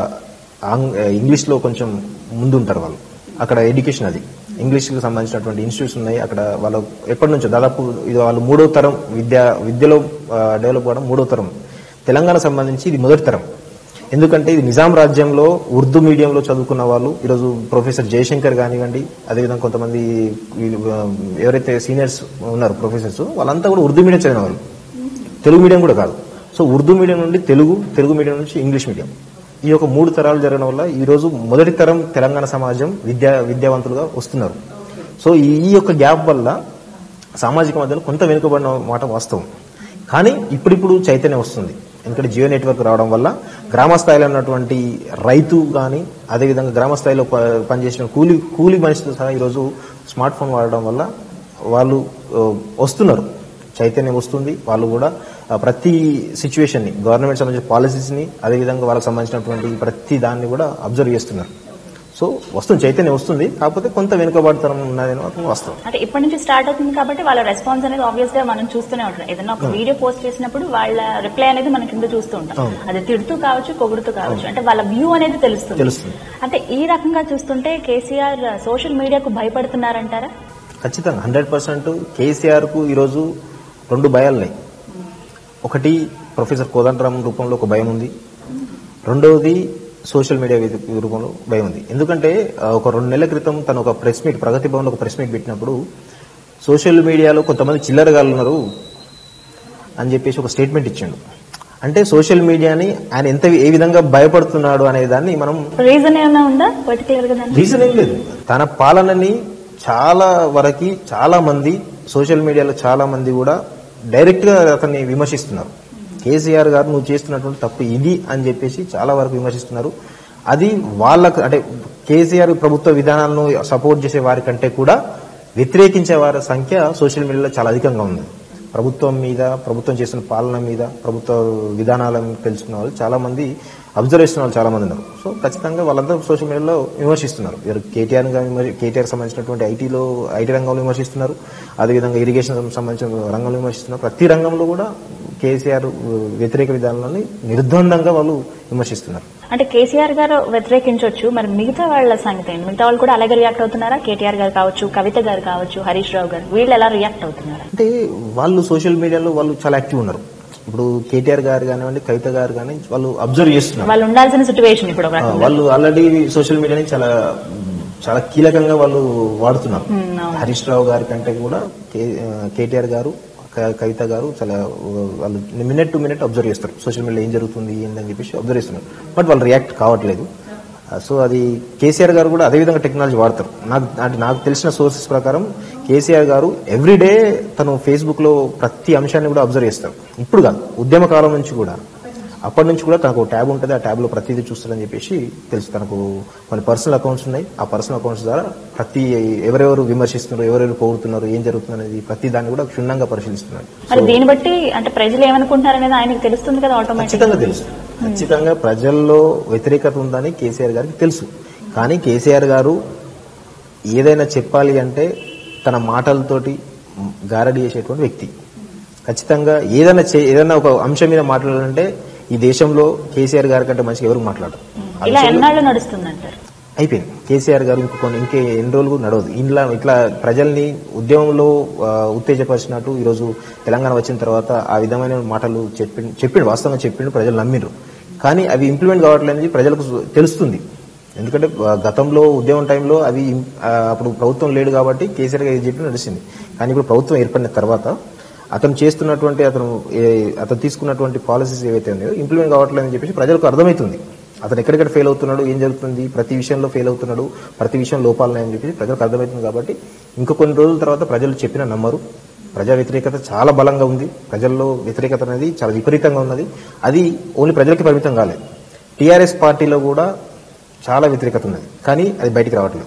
ఆంగ్- ఇంగ్లీష్లో కొంచెం ముందు ఉంటారు వాళ్ళు అక్కడ ఎడ్యుకేషన్ అది ఇంగ్లీష్కి సంబంధించినటువంటి ఇన్స్టిట్యూట్స్ ఉన్నాయి అక్కడ వాళ్ళు ఎప్పటి నుంచో దాదాపు ఇది వాళ్ళు మూడో తరం విద్య విద్యలో డెవలప్ అవ్వడం మూడో తరం తెలంగాణ సంబంధించి ఇది మొదటి తరం ఎందుకంటే ఇది నిజాం రాజ్యంలో ఉర్దూ మీడియంలో చదువుకున్న వాళ్ళు ఈరోజు ప్రొఫెసర్ జయశంకర్ కానివ్వండి అదేవిధంగా కొంతమంది వీళ్ళు, ఆ, ఎవరైతే సీనియర్స్ ఉన్నారు ప్రొఫెసర్స్ వాళ్ళంతా కూడా ఉర్దూ మీడియం చదివిన వాళ్ళు తెలుగు మీడియం కూడా కాదు సో ఉర్దూ మీడియం నుండి తెలుగు తెలుగు మీడియం నుంచి ఇంగ్లీష్ మీడియం ఈ యొక్క మూడు తరాలు జరగడం వల్ల ఈ రోజు మొదటి తరం తెలంగాణ సమాజం విద్యా విద్యావంతులుగా వస్తున్నారు సో ఈ ఈ యొక్క గ్యాప్ వల్ల సామాజిక మధ్యలో కొంత వెనుకబడిన మాట వాస్తవం కానీ ఇప్పుడిప్పుడు చైతన్యం వస్తుంది ఎందుకంటే జియో నెట్వర్క్ రావడం వల్ల గ్రామ స్థాయిలో ఉన్నటువంటి రైతు కానీ అదేవిధంగా గ్రామ స్థాయిలో ప- పనిచేసిన కూలి కూలి మనుషులు సహా ఈరోజు స్మార్ట్ ఫోన్ వాడడం వల్ల వాళ్ళు ఆ, వస్తున్నారు చైతన్యం వస్తుంది వాళ్ళు కూడా ఆ, ప్రతి సిచ్యువేషన్ ని గవర్నమెంట్ సంబంధించిన పాలసీస్ ని అదేవిధంగా వాళ్ళకి సంబంధించినటువంటి ప్రతి దాన్ని కూడా అబ్జర్వ్ చేస్తున్నారు సో వస్తుంది చైతన్యం వస్తుంది కాకపోతే కొంత వెనుకబడతనం ఉన్నది మాత్రం వాస్తవం అంటే ఇప్పటి నుంచి స్టార్ట్ అవుతుంది కాబట్టి వాళ్ళ రెస్పాన్స్ అనేది ఆబ్వియస్ గా మనం చూస్తూనే ఉంటాం ఏదైనా ఒక వీడియో పోస్ట్ చేసినప్పుడు వాళ్ళ రిప్లై అనేది మనం కింద చూస్తూ ఉంటాం అవును. అది తిడుతూ కావచ్చు పొగుడుతూ కావచ్చు అంటే వాళ్ళ వ్యూ అనేది తెలుస్తుంది తెలుస్తుంది. అంటే ఈ రకంగా చూస్తుంటే కేసీఆర్ సోషల్ మీడియాకు భయపడుతున్నారంటారా ఖచ్చితంగా హండ్రెడ్ పర్సెంట్ కేసీఆర్ కు ఈరోజు రెండు భయాలున్నాయి ఒకటి ప్రొఫెసర్ కోదండరామ్ రూపంలో ఒక భయం ఉంది రెండవది సోషల్ మీడియా వేదిక రూపంలో భయం ఉంది ఎందుకంటే ఆ, ఒక రెండు నెలల క్రితం తను ఒక ప్రెస్ మీట్ ప్రగతి భవన్లో ఒక ప్రెస్ మీట్ పెట్టినప్పుడు సోషల్ మీడియాలో కొంతమంది చిల్లరగాళ్ళు ఉన్నారు అని చెప్పేసి ఒక స్టేట్మెంట్ ఇచ్చిండు అంటే సోషల్ మీడియాని ఆయన ఎంత ఏ విధంగా భయపడుతున్నాడు అనే దాన్ని మనం రీజన్ ఏమైనా ఉందా పర్టికులర్ గా దానికి? రీజన్ ఏం లేదు తన పాలనని చాలా వరకు చాలా మంది సోషల్ మీడియాలో చాలా మంది కూడా డైరెక్ట్ గా అతన్ని విమర్శిస్తున్నారు కేసీఆర్ గారు నువ్వు చేస్తున్నటువంటి తప్పు ఇది అని చెప్పేసి చాలా వరకు విమర్శిస్తున్నారు అది వాళ్ళకు అంటే కేసీఆర్ ప్రభుత్వ విధానాలను సపోర్ట్ చేసే వారి కంటే కూడా వ్యతిరేకించే వారి సంఖ్య సోషల్ మీడియాలో చాలా అధికంగా ఉంది ప్రభుత్వం మీద ప్రభుత్వం చేసిన పాలన మీద ప్రభుత్వ విధానాలను తెలుసుకున్న వాళ్ళు చాలా మంది అబ్జర్వ్ చేస్తున్న వాళ్ళు చాలా మంది ఉన్నారు సో ఖచ్చితంగా వాళ్ళందరూ సోషల్ మీడియాలో విమర్శిస్తున్నారు ఎవరు కేటీఆర్ కేటీఆర్ సంబంధించినటువంటి ఐటీలో ఐటీ రంగంలో విమర్శిస్తున్నారు అదేవిధంగా ఇరిగేషన్ సంబంధించిన రంగంలో విమర్శిస్తున్నారు ప్రతి రంగంలో కూడా కేసీఆర్ వ్యతిరేక విధానాలని నిర్ద్వందంగా వాళ్ళు విమర్శిస్తున్నారు అంటే కేసీఆర్ గారు వ్యతిరేకించవచ్చు మరి మిగతా వాళ్ళ సంగతి ఏంటి మిగతా వాళ్ళు కూడా అలాగే రియాక్ట్ అవుతున్నారా కేటీఆర్ గారు కావచ్చు కవిత గారు కావచ్చు హరీష్ రావు గారు వీళ్ళు ఎలా రియాక్ట్ అవుతున్నారు అంటే వాళ్ళు సోషల్ మీడియాలో వాళ్ళు చాలా యాక్టివ్ ఉన్నారు ఇప్పుడు కేటీఆర్ గారు కానివ్వండి కవిత గారు కానీ వాళ్ళు అబ్జర్వ్ చేస్తున్నారు వాళ్ళు ఉండాల్సిన సిచ్యువేషన్ ఇప్పుడు ఒక ఆ, రకంగా. వాళ్ళు ఆల్రెడీ సోషల్ మీడియాని చాలా చాలా కీలకంగా వాళ్ళు వాడుతున్నారు Hmm, అవును. హరీష్ రావు గారి కంటే కూడా కే- ఆ, కేటీఆర్ గారు క- కవిత గారు చాలా ఆ, వాళ్ళు మినిట్ టు మినిట్ అబ్జర్వ్ చేస్తారు సోషల్ మీడియాలో ఏం జరుగుతుంది ఏందని చెప్పేసి అబ్జర్వ్ చేస్తున్నారు బట్ వాళ్ళు రియాక్ట్ కావట్లేదు ఆ, సో అది కేసీఆర్ గారు కూడా అదే విధంగా టెక్నాలజీ వాడతారు నాకు అంటే నాకు తెలిసిన సోర్సెస్ ప్రకారం కేసీఆర్ గారు ఎవ్రీడే తను ఫేస్బుక్ లో ప్రతి అంశాన్ని కూడా అబ్జర్వ్ చేస్తారు ఇప్పుడు కాదు ఉద్యమ కాలం నుంచి కూడా అప్పటి నుంచి కూడా తనకు ట్యాబ్ ఉంటుంది ఆ ట్యాబ్ లో ప్రతిదీ చూస్తారని చెప్పేసి తెలుసు తనకు కొన్ని పర్సనల్ అకౌంట్స్ ఉన్నాయి ఆ పర్సనల్ అకౌంట్స్ ద్వారా ప్రతి ఎవరెవరు విమర్శిస్తున్నారు ఎవరెవరు పోగొడుతున్నారు ఏం జరుగుతుంది అనేది ప్రతి దాన్ని కూడా క్షుణ్ణంగా పరిశీలిస్తున్నారు మరి దీన్ని బట్టి అంటే ప్రజలు ఏమనుకుంటున్నారు అనేది ఆయనకు తెలుస్తుంది కదా ఆటోమేటిక్ ఖచ్చితంగా తెలుసు ఖచ్చితంగా ప్రజల్లో వ్యతిరేకత ఉందని కేసీఆర్ గారికి తెలుసు కానీ కేసీఆర్ గారు ఏదైనా చెప్పాలి అంటే తన మాటలతోటి గారడి చేసేటువంటి వ్యక్తి ఖచ్చితంగా ఏదైనా చే- ఏదైనా ఒక అంశం మీద మాట్లాడాలంటే ఈ దేశంలో కేసీఆర్ గారి కంటే మంచిగా ఎవరు మాట్లాడరు ఆ ఇలా విషయంలో- ఎన్నాళ్ళు నడుస్తుందంటారు అయిపోయింది కేసీఆర్ గారు ఇంకో కొన్ని ఇంకే ఎన్ని రోజులు కూడా నడవదు ఇంట్లో ఇట్లా ప్రజల్ని ఉద్యమంలో ఆ, ఉత్తేజపరిచినట్టు ఈరోజు తెలంగాణ వచ్చిన తర్వాత ఆ విధమైన మాటలు చెప్పి చెప్పిండు వాస్తవంగా చెప్పిండు ప్రజలు నమ్మిండ్రు కానీ అవి ఇంప్లిమెంట్ కావట్లేదు ప్రజలకు తెలుస్తుంది ఎందుకంటే ఆ, గతంలో ఉద్యమం టైంలో అవి ఇం- ఆ, అప్పుడు ప్రభుత్వం లేడు కాబట్టి కేసీఆర్ గారు చెప్పి నడిచింది కానీ ఇప్పుడు ప్రభుత్వం ఏర్పడిన తర్వాత అతను చేస్తున్నటువంటి అతను ఏ- అతను తీసుకున్నటువంటి పాలసీస్ ఏవైతే ఉన్నాయో ఇంప్లిమెంట్ కావట్లేదని చెప్పేసి ప్రజలకు అర్థమవుతుంది అతను ఎక్కడెక్కడ ఫెయిల్ అవుతున్నాడు ఏం జరుగుతుంది ప్రతి విషయంలో ఫెయిల్ అవుతున్నాడు ప్రతి విషయం లోపాలున్నాయని చెప్పేసి ప్రజలకు అర్థమవుతుంది కాబట్టి ఇంకా కొన్ని రోజుల తర్వాత ప్రజలు చెప్పిన నమ్మరు ప్రజా వ్యతిరేకత చాలా బలంగా ఉంది ప్రజల్లో వ్యతిరేకత అనేది చాలా విపరీతంగా ఉన్నది అది ఓన్లీ ప్రజలకి పరిమితం కాలేదు టీఆర్ఎస్ పార్టీలో కూడా చాలా వ్యతిరేకత ఉన్నది కానీ అది బయటికి రావట్లేదు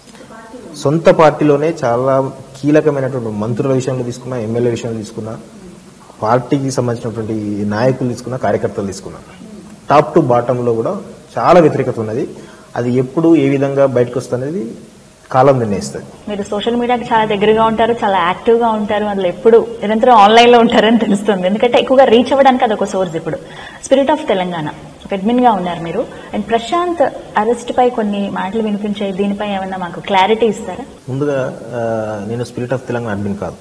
సొంత పార్టీలోనే చాలా కీలకమైనటువంటి మంత్రుల విషయంలో తీసుకున్నా ఎమ్మెల్యే విషయంలో తీసుకున్నా పార్టీకి సంబంధించినటువంటి నాయకులు తీసుకున్నా కార్యకర్తలు తీసుకున్నా టాప్ టు బాటంలో కూడా చాలా వ్యతిరేకత ఉన్నది అది ఎప్పుడు ఏ విధంగా బయటకు వస్తుంది కాలం నిర్ణయిస్తుంది మీరు సోషల్ మీడియాకి చాలా దగ్గరగా ఉంటారు చాలా యాక్టివ్ గా ఉంటారు అందులో ఎప్పుడు నిరంతరం ఆన్లైన్ లో ఉంటారని తెలుస్తుంది ఎందుకంటే ఎక్కువగా రీచ్ అవ్వడానికి అదొక సోర్స్ ఇప్పుడు స్పిరిట్ ఆఫ్ తెలంగాణ ఒక అడ్మిన్ గా ఉన్నారు మీరు అండ్ ప్రశాంత్ అరెస్ట్ పై కొన్ని మాటలు వినిపించాయి దీనిపై ఏమన్నా మాకు క్లారిటీ ఇస్తారా ముందుగా ఆ, నేను స్పిరిట్ ఆఫ్ తెలంగాణ అడ్మిన్ కాదు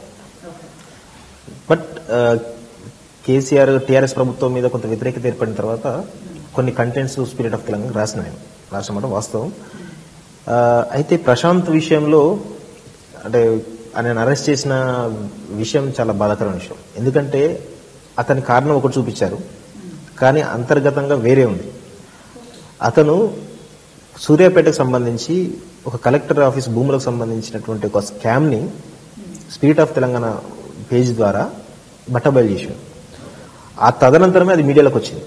బట్ ఆ, కేసీఆర్ టీఆర్ఎస్ ప్రభుత్వం మీద కొంత వ్యతిరేకత ఏర్పడిన తర్వాత కొన్ని కంటెంట్స్ స్పిరిట్ ఆఫ్ తెలంగాణ రాసిన నేను రాసిన మాట వాస్తవం ఆ, అయితే ప్రశాంత్ విషయంలో అంటే ఆయన అరెస్ట్ చేసిన విషయం చాలా బాధాకరమైన విషయం ఎందుకంటే అతని కారణం ఒకటి చూపించారు కానీ అంతర్గతంగా వేరే ఉంది అతను సూర్యాపేటకు సంబంధించి ఒక కలెక్టర్ ఆఫీస్ భూములకు సంబంధించినటువంటి ఒక స్కామ్ ని స్పిరిట్ ఆఫ్ తెలంగాణ పేజ్ ద్వారా బట్టబయలు చేశాడు ఆ తదనంతరమే అది మీడియాలోకి వచ్చింది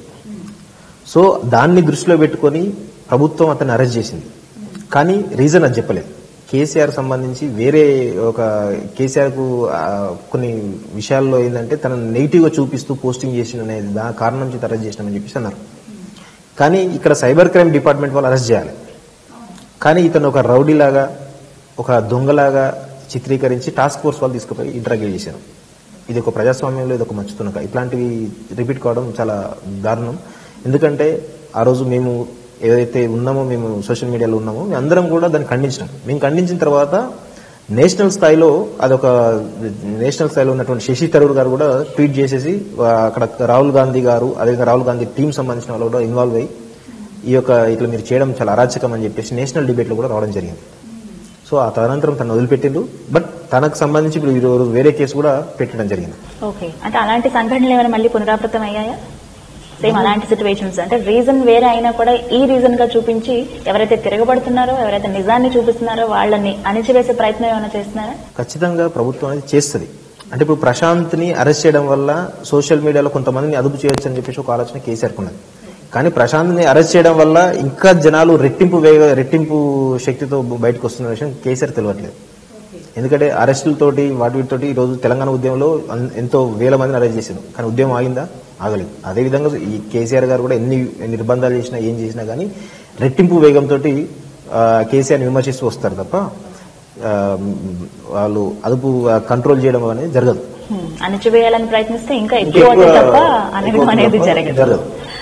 సో దాన్ని దృష్టిలో పెట్టుకొని ప్రభుత్వం అతన్ని అరెస్ట్ చేసింది కానీ రీజన్ అది చెప్పలేదు కేసీఆర్ సంబంధించి వేరే ఒక కేసీఆర్ కు ఆ, కొన్ని విషయాల్లో ఏంటంటే తన నెగిటివ్ గా చూపిస్తూ పోస్టింగ్ చేసిన అనేది దాని కారణం నుంచి అరెస్ట్ చేసినామని చెప్పేసి అన్నారు కానీ ఇక్కడ సైబర్ క్రైమ్ డిపార్ట్మెంట్ వాళ్ళు అరెస్ట్ చేయాలి కానీ ఇతను ఒక రౌడీ లాగా ఒక దొంగలాగా చిత్రీకరించి టాస్క్ ఫోర్స్ వాళ్ళు తీసుకుపోయి ఇంటరాగేట్ చేశారు ఇది ఒక ప్రజాస్వామ్యంలో ఇది ఒక మంచుతునక ఇట్లాంటివి రిపీట్ కావడం చాలా దారుణం ఎందుకంటే ఆ రోజు మేము ఏదైతే ఉన్నామో మేము సోషల్ మీడియాలో ఉన్నామో మేము అందరం కూడా దాన్ని ఖండించినాం మేము ఖండించిన తర్వాత నేషనల్ స్థాయిలో అదొక నేషనల్ స్థాయిలో ఉన్నటువంటి శశి తరూర్ గారు కూడా ట్వీట్ చేసేసి ఆ, అక్కడ రాహుల్ గాంధీ గారు అదేవిధంగా రాహుల్ గాంధీ టీం సంబంధించిన వాళ్ళు కూడా ఇన్వాల్వ్ అయ్యి ఈ యొక్క ఇట్లా మీరు చేయడం చాలా అరాచకం అని చెప్పేసి నేషనల్ డిబేట్ లో కూడా రావడం జరిగింది సో ఆ తదనంతరం తను వదిలిపెట్టిండు బట్ తనకు సంబంధించి ఇప్పుడు ఈ రోజు వేరే కేసు కూడా పెట్టడం జరిగింది ఓకే అంటే అలాంటి సంఘటనలు ఏమైనా మళ్ళీ పునరావృతం అయ్యాయా సేమ్ అలాంటి సిచ్యువేషన్స్ అంటే రీజన్ వేరే అయినా కూడా ఈ రీజన్ గా చూపించి ఎవరైతే తిరగబడుతున్నారో ఎవరైతే నిజాన్ని చూపిస్తున్నారో వాళ్ళని అణిచివేసే ప్రయత్నం ఏమైనా చేస్తున్నారా ఖచ్చితంగా ప్రభుత్వం అనేది చేస్తుంది అంటే ఇప్పుడు ప్రశాంత్ ని అరెస్ట్ చేయడం వల్ల సోషల్ మీడియాలో కొంతమందిని అదుపు చేయొచ్చు అని చెప్పేసి ఒక ఆలోచన కేసీఆర్ ఉన్నది కానీ ప్రశాంత్ ని అరెస్ట్ చేయడం వల్ల ఇంకా జనాలు రెట్టింపు వేగ రెట్టింపు శక్తితో బయటకు వస్తున్న విషయం కేసీఆర్ తెలియట్లేదు ఎందుకంటే అరెస్టులతోటి వాటి వీటితోటి ఈ రోజు తెలంగాణ ఉద్యమంలో అన్- ఎంతో వేల మందిని అరెస్ట్ చేశారు కానీ ఉద్యమం ఆగిందా ఆగలేదు అదేవిధంగా ఈ కేసీఆర్ గారు కూడా ఎన్ని నిర్బంధాలు చేసినా ఏం చేసినా కానీ రెట్టింపు వేగంతో కేసీఆర్ విమర్శిస్తూ వస్తారు తప్ప ఆ, వాళ్ళు అదుపు కంట్రోల్ చేయడం అనేది జరగదు హ్మ్. అణిచివేయాలని ప్రయత్నిస్తే ఇంకా ఇంకా ఎక్కువ అవుతుంది ఎక్కువ- తప్ప అనడం ఎక్కువ అనేది తప్ప జరగదు జరగదు.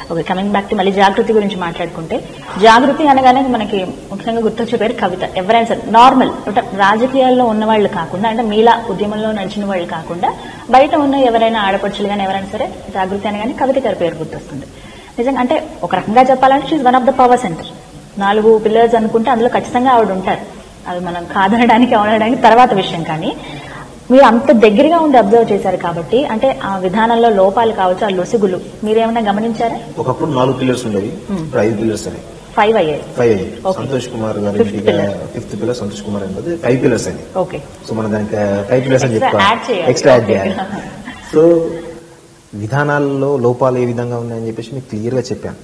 ఓకే కమింగ్ బ్యాక్ టు మళ్ళీ జాగృతి గురించి మాట్లాడుకుంటే జాగృతి అనగానే మనకి ముఖ్యంగా గుర్తొచ్చే పేరు కవిత ఎవరైనా సరే నార్మల్ అంటే రాజకీయాల్లో ఉన్న వాళ్ళు కాకుండా అంటే మీలా ఉద్యమంలో నడిచిన వాళ్ళు కాకుండా బయట ఉన్న ఎవరైనా ఆడపడుచులు కానీ ఎవరైనా సరే జాగృతి అనగానే కవిత గారి పేరు గుర్తొస్తుంది నిజంగా అంటే ఒక రకంగా చెప్పాలంటే she's one of the power centre నాలుగు పిల్లర్స్ అనుకుంటే అందులో ఖచ్చితంగా ఆవిడ ఉంటారు అది మనం కాదనడానికి అవునడానికి తర్వాత విషయం కానీ మీరు అంత దగ్గరగా ఉండి అబ్జర్వ్ చేశారు కాబట్టి అంటే ఆ విధానంలో లోపాలు కావచ్చు ఆ లొసుగులు మీరేమైనా గమనించారా ఒకప్పుడు నాలుగు పిల్లర్స్ ఉండేవి ఇప్పుడు ఐదు పిల్లర్స్ అని ఫైవ్ అయ్యాయి ఫైవ్ అయ్యాయి Okay. సంతోష్ కుమార్ గారి Fifth pillar. Fifth pillar Santosh Kumar అనేది ఫైవ్ పిల్లర్స్ అయింది ఓకే సో మనం దానికి ఫైవ్ పిల్లర్స్ అని Extra చెప్తాం add చేయాలి. Extra add Okay. చేయాలి సో విధానాల్లో లోపాలు ఏ విధంగా ఉన్నాయని చెప్పేసి మీకు క్లియర్ గా చెప్పాను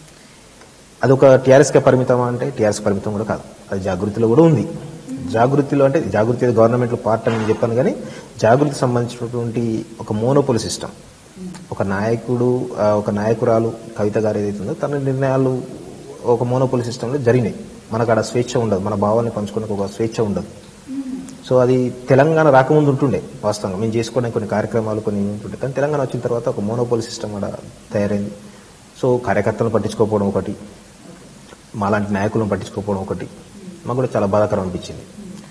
అదొక టీఆర్ఎస్ కే పరిమితమా అంటే టీఆర్ఎస్ పరిమితం కూడా కాదు అది జాగృతిలో కూడా ఉంది జాగృతిలో అంటే జాగృతి గవర్నమెంట్ పార్ట్ అని నేను చెప్పాను కానీ జాగృతి సంబంధించినటువంటి ఒక మోనోపోలి సిస్టమ్ ఒక నాయకుడు ఆ, ఒక నాయకురాలు కవిత గారు ఏదైతే ఉందో తన నిర్ణయాలు ఒక మోనోపోలి సిస్టంలో జరిగినాయి మనకు ఆడ స్వేచ్ఛ ఉండదు మన భావాన్ని పంచుకోవడానికి ఒక స్వేచ్ఛ ఉండదు సో అది తెలంగాణ రాకముందు ఉంటుండే వాస్తవంగా మేము చేసుకోవడానికి కొన్ని కార్యక్రమాలు కొన్ని ఉంటుండే కానీ తెలంగాణ వచ్చిన తర్వాత ఒక మోనోపోలి సిస్టమ్ కూడా తయారైంది సో కార్యకర్తలను పట్టించుకోకపోవడం ఒకటి మాలాంటి నాయకులను పట్టించుకోకపోవడం ఒకటి మాకు కూడా చాలా బాధాకరం అనిపించింది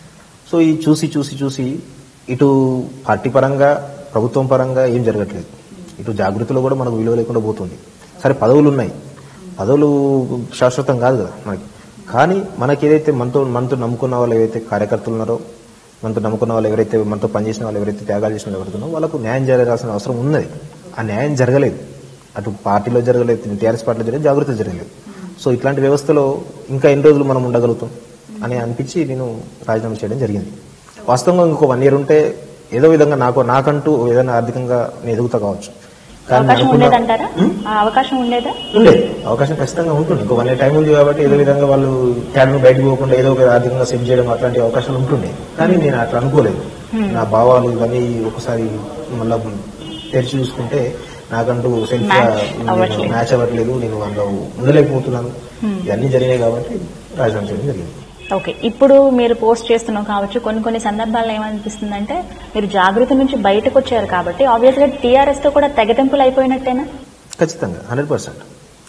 సో ఈ చూసి చూసి చూసి ఇటు పార్టీ పరంగా ప్రభుత్వం పరంగా ఏం జరగట్లేదు ఇటు జాగృతిలో కూడా మనకు విలువ లేకుండా పోతుంది సరే పదవులు ఉన్నాయి పదవులు శాశ్వతం కాదు కదా మనకి కానీ మనకి ఏదైతే మనతో మనతో నమ్ముకున్న వాళ్ళు ఏవైతే కార్యకర్తలు ఉన్నారో మనతో నమ్ముకున్న వాళ్ళు ఎవరైతే మనతో పనిచేసిన వాళ్ళు ఎవరైతే త్యాగాలు చేసిన వాళ్ళు ఎవరైతే ఉన్నారో వాళ్ళకు న్యాయం జరగాల్సిన అవసరం ఉన్నది ఆ న్యాయం జరగలేదు అటు పార్టీలో జరగలేదు టీఆర్ఎస్ పార్టీలో జరగలేదు జాగృతి జరగలేదు సో ఇట్లాంటి వ్యవస్థలో ఇంకా ఎన్ని రోజులు మనం ఉండగలుగుతాం అని అనిపించి నేను రాజీనామా చేయడం జరిగింది వాస్తవంగా ఇంకో వన్ ఇయర్ ఉంటే ఏదో విధంగా నాకు నాకంటూ ఏదైనా ఆర్థికంగా నేను ఎదుగుతా కావచ్చు కానీ అవకాశం అనుకున్న- ఉండేదంటారా ఆ అవకాశం ఉండేదా ఉండేది అవకాశం ఖచ్చితంగా ఉంటుంది ఇంకో వన్ ఇయర్ టైం ఉంది కాబట్టి ఏదో విధంగా వాళ్ళు క్యాడర్ బయటకు పోకుండా ఏదో ఒక ఆర్థికంగా సెట్ చేయడం అట్లాంటి అవకాశాలు ఉంటుండే కానీ నేను అట్లా అనుకోలేదు నా భావాలు ఇవన్నీ ఒకసారి మళ్ళా తెరిచి చూసుకుంటే నాకంటూ సెల్ఫ్ Match అవ్వట్లేదు. మ్యాచ్ అవ్వట్లేదు నేను అందులో ఉండలేకపోతున్నాను ఇవన్నీ జరిగినాయి కాబట్టి రాజధాని చేయడం జరిగింది ఓకే ఇప్పుడు మీరు పోస్ట్ చేస్తున్నాం కావచ్చు కొన్ని కొన్ని సందర్భాల్లో ఏమనిపిస్తుందంటే మీరు జాగృతి నుంచి బయటకు వచ్చారు కాబట్టి ఆబ్వియస్ గా టీఆర్ఎస్ తో కూడా తెగతెంపులు అయిపోయినట్టేనా ఖచ్చితంగా హండ్రెడ్ పర్సెంట్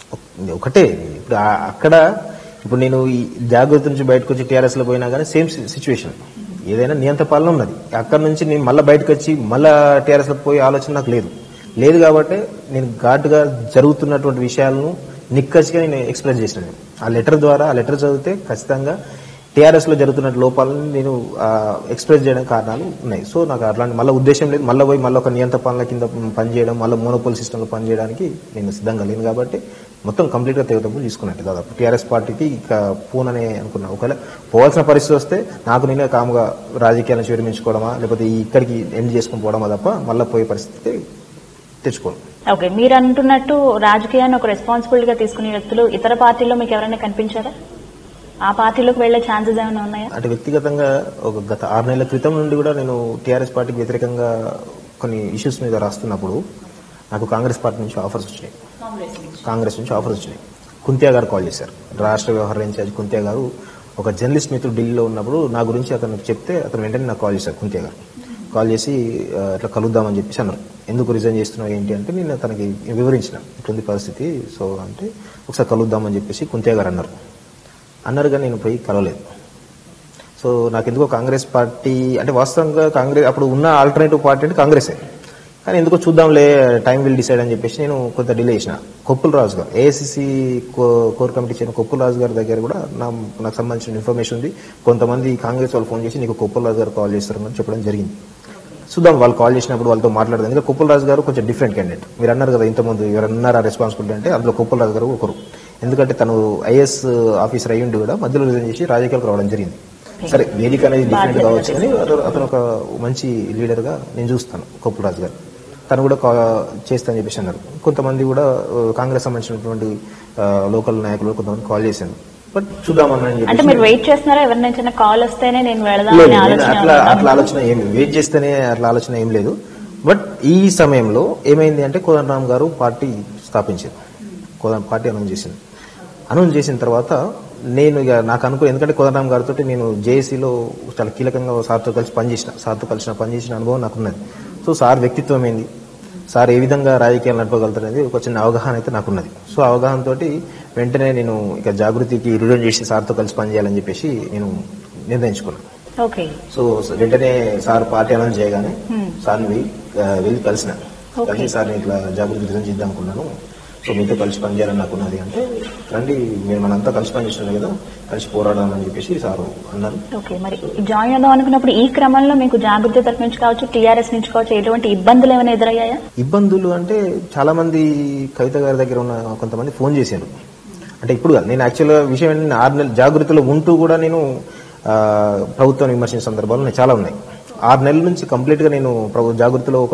ఒకటే ఇప్పుడు ఆ- అక్కడ ఇప్పుడు నేను ఈ జాగృతి నుంచి బయటకు వచ్చి టీఆర్ఎస్ లో పోయినా కానీ సేమ్ సిచ్యువేషన్ ఏదైనా నియంత్ర పాలన ఉన్నది అక్కడ నుంచి నేను మళ్ళీ బయటకు వచ్చి మళ్ళా టీఆర్ఎస్ లో పోయే ఆలోచన నాకు లేదు లేదు కాబట్టి నేను ఘాటుగా జరుగుతున్నటువంటి విషయాలను నిక్కచ్చిగా నేను ఎక్స్ప్రెస్ చేసినాను ఆ లెటర్ ద్వారా ఆ లెటర్ చదివితే ఖచ్చితంగా టీఆర్ఎస్ లో జరుగుతున్న లోపాలను నేను ఎక్స్ప్రెస్ చేయడం కారణాలు ఉన్నాయి సో నాకు అట్లాంటి మళ్ళీ ఉద్దేశం లేదు మళ్ళీ పోయి మళ్ళీ ఒక నియంత్ర పాలన కింద పనిచేయడం మళ్ళీ మోనోపోల్ సిస్టంలో పనిచేయడానికి నేను సిద్ధంగా లేను కాబట్టి మొత్తం కంప్లీట్ గా తెగతప్పులు తీసుకున్నట్టు దాదాపు టీఆర్ఎస్ పార్టీకి ఇక పూననే అనుకున్నా ఒకవేళ పోవాల్సిన పరిస్థితి వస్తే నాకు నేనే కాముగా రాజకీయాలను విరమించుకోవడమా లేకపోతే ఈ ఇక్కడికి ఎండ్ చేసుకుని పోవడమా తప్ప మళ్ళీ పోయే పరిస్థితి తెచ్చుకోను ఓకే మీరు అంటున్నట్టు రాజకీయాన్ని ఒక రెస్పాన్సిబిలిటీ గా తీసుకునే వ్యక్తులు ఇతర పార్టీల్లో మీకు ఎవరైనా కనిపించారా ఆ పార్టీలోకి వెళ్లే ఛాన్సెస్ ఏమైనా ఉన్నాయా అంటే వ్యక్తిగతంగా ఒక గత ఆరు నెలల క్రితం నుండి కూడా నేను టీఆర్ఎస్ పార్టీకి వ్యతిరేకంగా కొన్ని ఇష్యూస్ మీద రాస్తున్నప్పుడు నాకు కాంగ్రెస్ పార్టీ నుంచి ఆఫర్స్ వచ్చినాయి కాంగ్రెస్ నుంచి ఆఫర్స్ వచ్చినాయి కుంతియా గారు కాల్ చేశారు రాష్ట్ర వ్యవహార ఇన్ఛార్జ్ కుంతియా గారు ఒక జర్నలిస్ట్ మిత్రుడు ఢిల్లీలో ఉన్నప్పుడు నా గురించి అతను చెప్తే అతను వెంటనే నాకు కాల్ చేశారు కుంతియా గారు కాల్ చేసి ఆ, ఇట్లా కలుద్దామని చెప్పేసి అన్నారు ఎందుకు రిజైన్ చేస్తున్నావు ఏంటి అంటే నేను తనకి వివరించిన ఇట్లుంది పరిస్థితి సో అంటే ఒకసారి కలుద్దామని చెప్పేసి కుంతియా గారు అన్నారు అన్నారు కానీ నేను పోయి కలవలేదు సో నాకు ఎందుకో కాంగ్రెస్ పార్టీ అంటే వాస్తవంగా కాంగ్రెస్ అప్పుడు ఉన్న ఆల్టర్నేటివ్ పార్టీ అంటే కాంగ్రెసే కానీ ఎందుకో చూద్దాంలే టైం విల్ డిసైడ్ అని చెప్పేసి నేను కొంత డిలే చేసిన కొప్పుల రాజు గారు AICC core committee chairman Koppula Raju గారి దగ్గర కూడా నా నాకు సంబంధించిన ఇన్ఫర్మేషన్ ఉంది కొంతమంది కాంగ్రెస్ వాళ్ళు ఫోన్ చేసి నీకు కొప్పుల రాజు గారు కాల్ చేస్తారని చెప్పడం జరిగింది చూద్దాం వాళ్ళు కాల్ చేసినప్పుడు వాళ్ళతో మాట్లాడదాం ఎందుకంటే కుప్పల రాజు గారు కొంచెం డిఫరెంట్ క్యాండిడేట్ మీరు అన్నారు కదా ఇంతకుముందు ఎవరన్నారా రెస్పాన్సిబిలిటీ అంటే అందులో కుప్పల రాజు గారు ఒకరు ఎందుకంటే తను ఐఎస్ ఆఫీసర్ అయ్యుండి కూడా మధ్యలో రిజైన్ చేసి రాజకీయాలకు రావడం జరిగింది సరే వేదిక అనేది డిఫరెంట్ బాధ్యత కావచ్చు కానీ అతను- అతను ఒక మంచి లీడర్ గా నేను చూస్తాను కొప్పుల రాజు గారు తను కూడా కా- చేస్తా అని చెప్పేసి అన్నారు కొంతమంది కూడా ఆ, కాంగ్రెస్ సంబంధించినటువంటి ఆ, లోకల్ నాయకులు కొంతమంది కాల్ చేశాను బట్ చూద్దామని అంటే చెప్పేసి మీరు వెయిట్ చేస్తున్నారా ఎవరినైనా కాల్ వస్తేనే నేను లేదు, వెళదామని నేను ఆలోచన అట్లా ఉందా? అట్లా ఆలోచన ఏం లేదు. వెయిట్ చేస్తేనే అట్లా ఆలోచన ఏం లేదు బట్ ఈ సమయంలో ఏమైంది అంటే కోదండరామ్ గారు పార్టీ స్థాపించారు కోదండ పార్టీ అనౌన్స్ చేసింది అనౌన్స్ చేసిన తర్వాత నేను ఇక నాకు అనుకో ఎందుకంటే కోదండరామ్ గారితో నేను జేఏసీలో చాలా కీలకంగా సార్తో కలిసి పనిచేసిన సార్తో కలిసిన పనిచేసిన అనుభవం నాకు ఉన్నది సో సార్ వ్యక్తిత్వం ఏంది సార్ ఏ విధంగా రాజకీయాలు నడపగలుగుతారు అనేది ఒక చిన్న అవగాహన అయితే నాకున్నది సో అవగాహన తోటి వెంటనే నేను ఇక జాగృతికి రిజైన్ చేసి సార్తో కలిసి పనిచేయాలని చెప్పేసి నేను నిర్ణయించుకున్నాను ఓకే సో వెంటనే సార్ పార్టీ అనౌన్స్ చేయగానే సార్ని వెళ్ళి ఆ, వెళ్ళి కలిసిన Okay. కలిసి సార్ని ఇట్లా జాగృతి రిజైన్ చేద్దాం అనుకున్నాను సో మీతో కలిసి పనిచేయాలని నాకు ఉన్నది అంటే రండి మీరు మనంతా కలిసి పనిచేస్తున్నాం కదా కలిసి పోరాడాలని చెప్పేసి సారు అన్నారు ఓకే మరి జాయిన్ అవుదాం అనుకున్నప్పుడు ఈ క్రమంలో మీకు జాగృతి తరఫు నుంచి కావచ్చు టీఆర్ఎస్ నుంచి కావచ్చు ఎటువంటి ఇబ్బందులు ఏమైనా ఎదురయ్యాయా ఇబ్బందులు అంటే చాలా మంది కవిత గారి దగ్గర ఉన్న కొంతమంది ఫోన్ చేశారు అంటే ఇప్పుడు కాదు. నేను యాక్చువల్గా విషయం ఏంటంటే ఆరు నెలల జాగృతిలో ఉంటూ కూడా నేను ఆ, ప్రభుత్వాన్ని విమర్శించిన సందర్భాలు నాకు చాలా ఉన్నాయి ఆరు నెలల నుంచి కంప్లీట్ గా నేను ప్రభు జాగృతిలో ఒక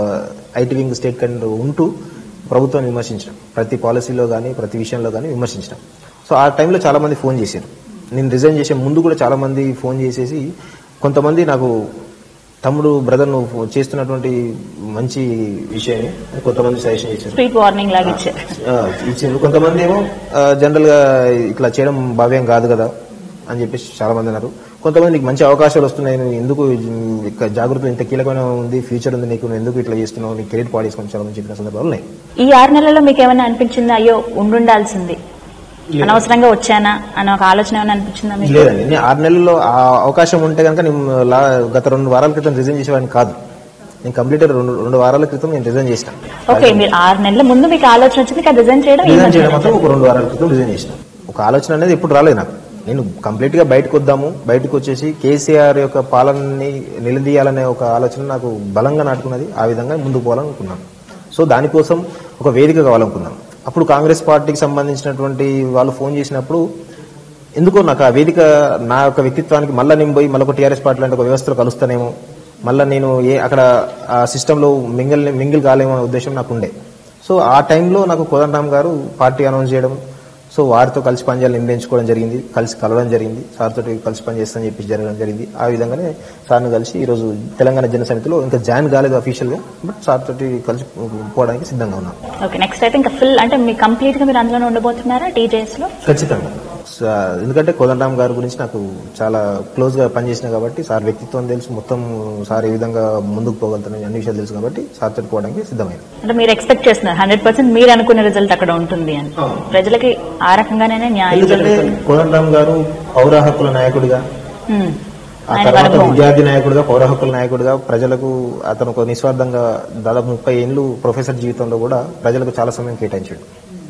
ఐటీ వింగ్ స్టేట్ కండ్ ఉంటూ ప్రభుత్వాన్ని విమర్శించడం ప్రతి పాలసీలో కానీ ప్రతి విషయంలో కానీ విమర్శించడం సో ఆ టైంలో చాలా మంది ఫోన్ చేశారు నేను రిజైన్ చేసే ముందు కూడా చాలా మంది ఫోన్ చేసేసి కొంతమంది నాకు తమ్ముడు బ్రదర్ నువ్వు చేస్తున్నటువంటి మంచి విషయాన్ని కొంతమంది సజెషన్ చేశారు స్ట్రీట్ వార్నింగ్ లాగా ఇచ్చారు ఆ, ఇచ్చిండ్రు కొంతమంది ఏమో ఆ, జనరల్ గా ఇట్లా చేయడం భావ్యం కాదు కదా అని చెప్పేసి చాలా మంది అన్నారు కొంతమంది నీకు మంచి అవకాశాలు వస్తున్నాయి నువ్వు ఎందుకు ఇక జాగ్రత్త ఇంత కీలకమైన ఉంది ఫ్యూచర్ ఉంది నీకు నువ్వు ఎందుకు ఇట్లా చేస్తున్నావు నీ కెరీర్ పాడేసుకొని చాలా మంది చెప్పిన సందర్భాలు ఉన్నాయి ఈ ఆరు నెలల్లో మీకు ఏమైనా అనిపించిందా అయ్యో ఉండుండాల్సింది అనవసరంగా వచ్చానా అన్న ఒక ఆలోచన ఏమైనా అనిపించిందా మీకు లేదండి నేను ఆరు నెలల్లో ఆ అవకాశం ఉంటే కనుక నేను లా- గత రెండు వారాల క్రితం రిజైన్ చేసేవాడిని కాదు నేను కంప్లీట్ రెండు రెండు వారాల క్రితం నేను రిజైన్ చేసిన ఓకే మీరు ఆరు నెలల ముందు మీకు ఆలోచన వచ్చింది ఇక రిజైన్ చేయడం ఈ రిజైన్ మధ్య చేయడం మాత్రం ఒక రెండు వారాల క్రితం రిజైన్ చేసిన ఒక ఆలోచన అనేది ఎప్పుడు రాలేదు నాకు నేను కంప్లీట్ గా బయటకు వద్దాము బయటకు వచ్చేసి కేసీఆర్ యొక్క పాలనని నిలదీయాలనే ఒక ఆలోచన నాకు బలంగా నాటుకున్నది ఆ విధంగా ముందుకు పోవాలనుకున్నాను సో దానికోసం ఒక వేదిక కావాలనుకున్నాను అప్పుడు కాంగ్రెస్ పార్టీకి సంబంధించినటువంటి వాళ్ళు ఫోన్ చేసినప్పుడు ఎందుకో నాకు ఆ వేదిక నా యొక్క వ్యక్తిత్వానికి మళ్ళీ నేను పోయి మళ్ళీ ఒక టీఆర్ఎస్ పార్టీ లాంటి ఒక వ్యవస్థలో కలుస్తానేమో మళ్ళీ నేను ఏ అక్కడ ఆ సిస్టంలో మింగిల్ మింగిల్ కాలేమో అనే ఉద్దేశం నాకు ఉండే సో ఆ టైంలో నాకు కోదండరామ్ గారు పార్టీ అనౌన్స్ చేయడం సో వారితో కలిసి పనిచేయాలని నిర్ణయించుకోవడం జరిగింది కలిసి కలవడం జరిగింది సార్తో కలిసి పనిచేస్తానని చెప్పి జరగడం జరిగింది ఆ విధంగానే సార్ని కలిసి ఈ రోజు తెలంగాణ జన సమితిలో ఇంకా జాయిన్ కాలేదు అఫీషియల్ గా బట్ సార్ తోటి కలిసి పోవడానికి సిద్ధంగా ఉన్నాం ఓకే నెక్స్ట్ అయితే ఇంకా ఫుల్ అంటే మీ కంప్లీట్ గా మీరు అందులోనే ఉండబోతున్నారా టీజేఎస్ లో ఖచ్చితంగా స- ఎందుకంటే కోదండరామ్ గారి గురించి నాకు చాలా క్లోజ్ గా పనిచేసిన కాబట్టి సార్ వ్యక్తిత్వం తెలుసు మొత్తం సార్ ఏ విధంగా ముందుకు పోగలుగుతారని అన్ని విషయాలు తెలుసు కాబట్టి సార్ తోటి పోవడానికి సిద్ధమైంది అంటే మీరు ఎక్స్పెక్ట్ చేస్తున్నారు హండ్రెడ్ పర్సెంట్ మీరు అనుకునే రిజల్ట్ అక్కడ ఉంటుంది అని ప్రజలకి ఆ రకంగానే న్యాయం ఎందుకంటే జరుగుతుంది కోదండరామ్ గారు పౌర హక్కుల నాయకుడిగా ఉమ్. ఆ ఆయన తర్వాత అనుభవం. విద్యార్థి నాయకుడిగా పౌర హక్కుల నాయకుడిగా ప్రజలకు అతను ఒక నిస్వార్థంగా దాదాపు ముప్పై ఏళ్ళు ప్రొఫెసర్ జీవితంలో కూడా ప్రజలకు చాలా సమయం కేటాయించాడు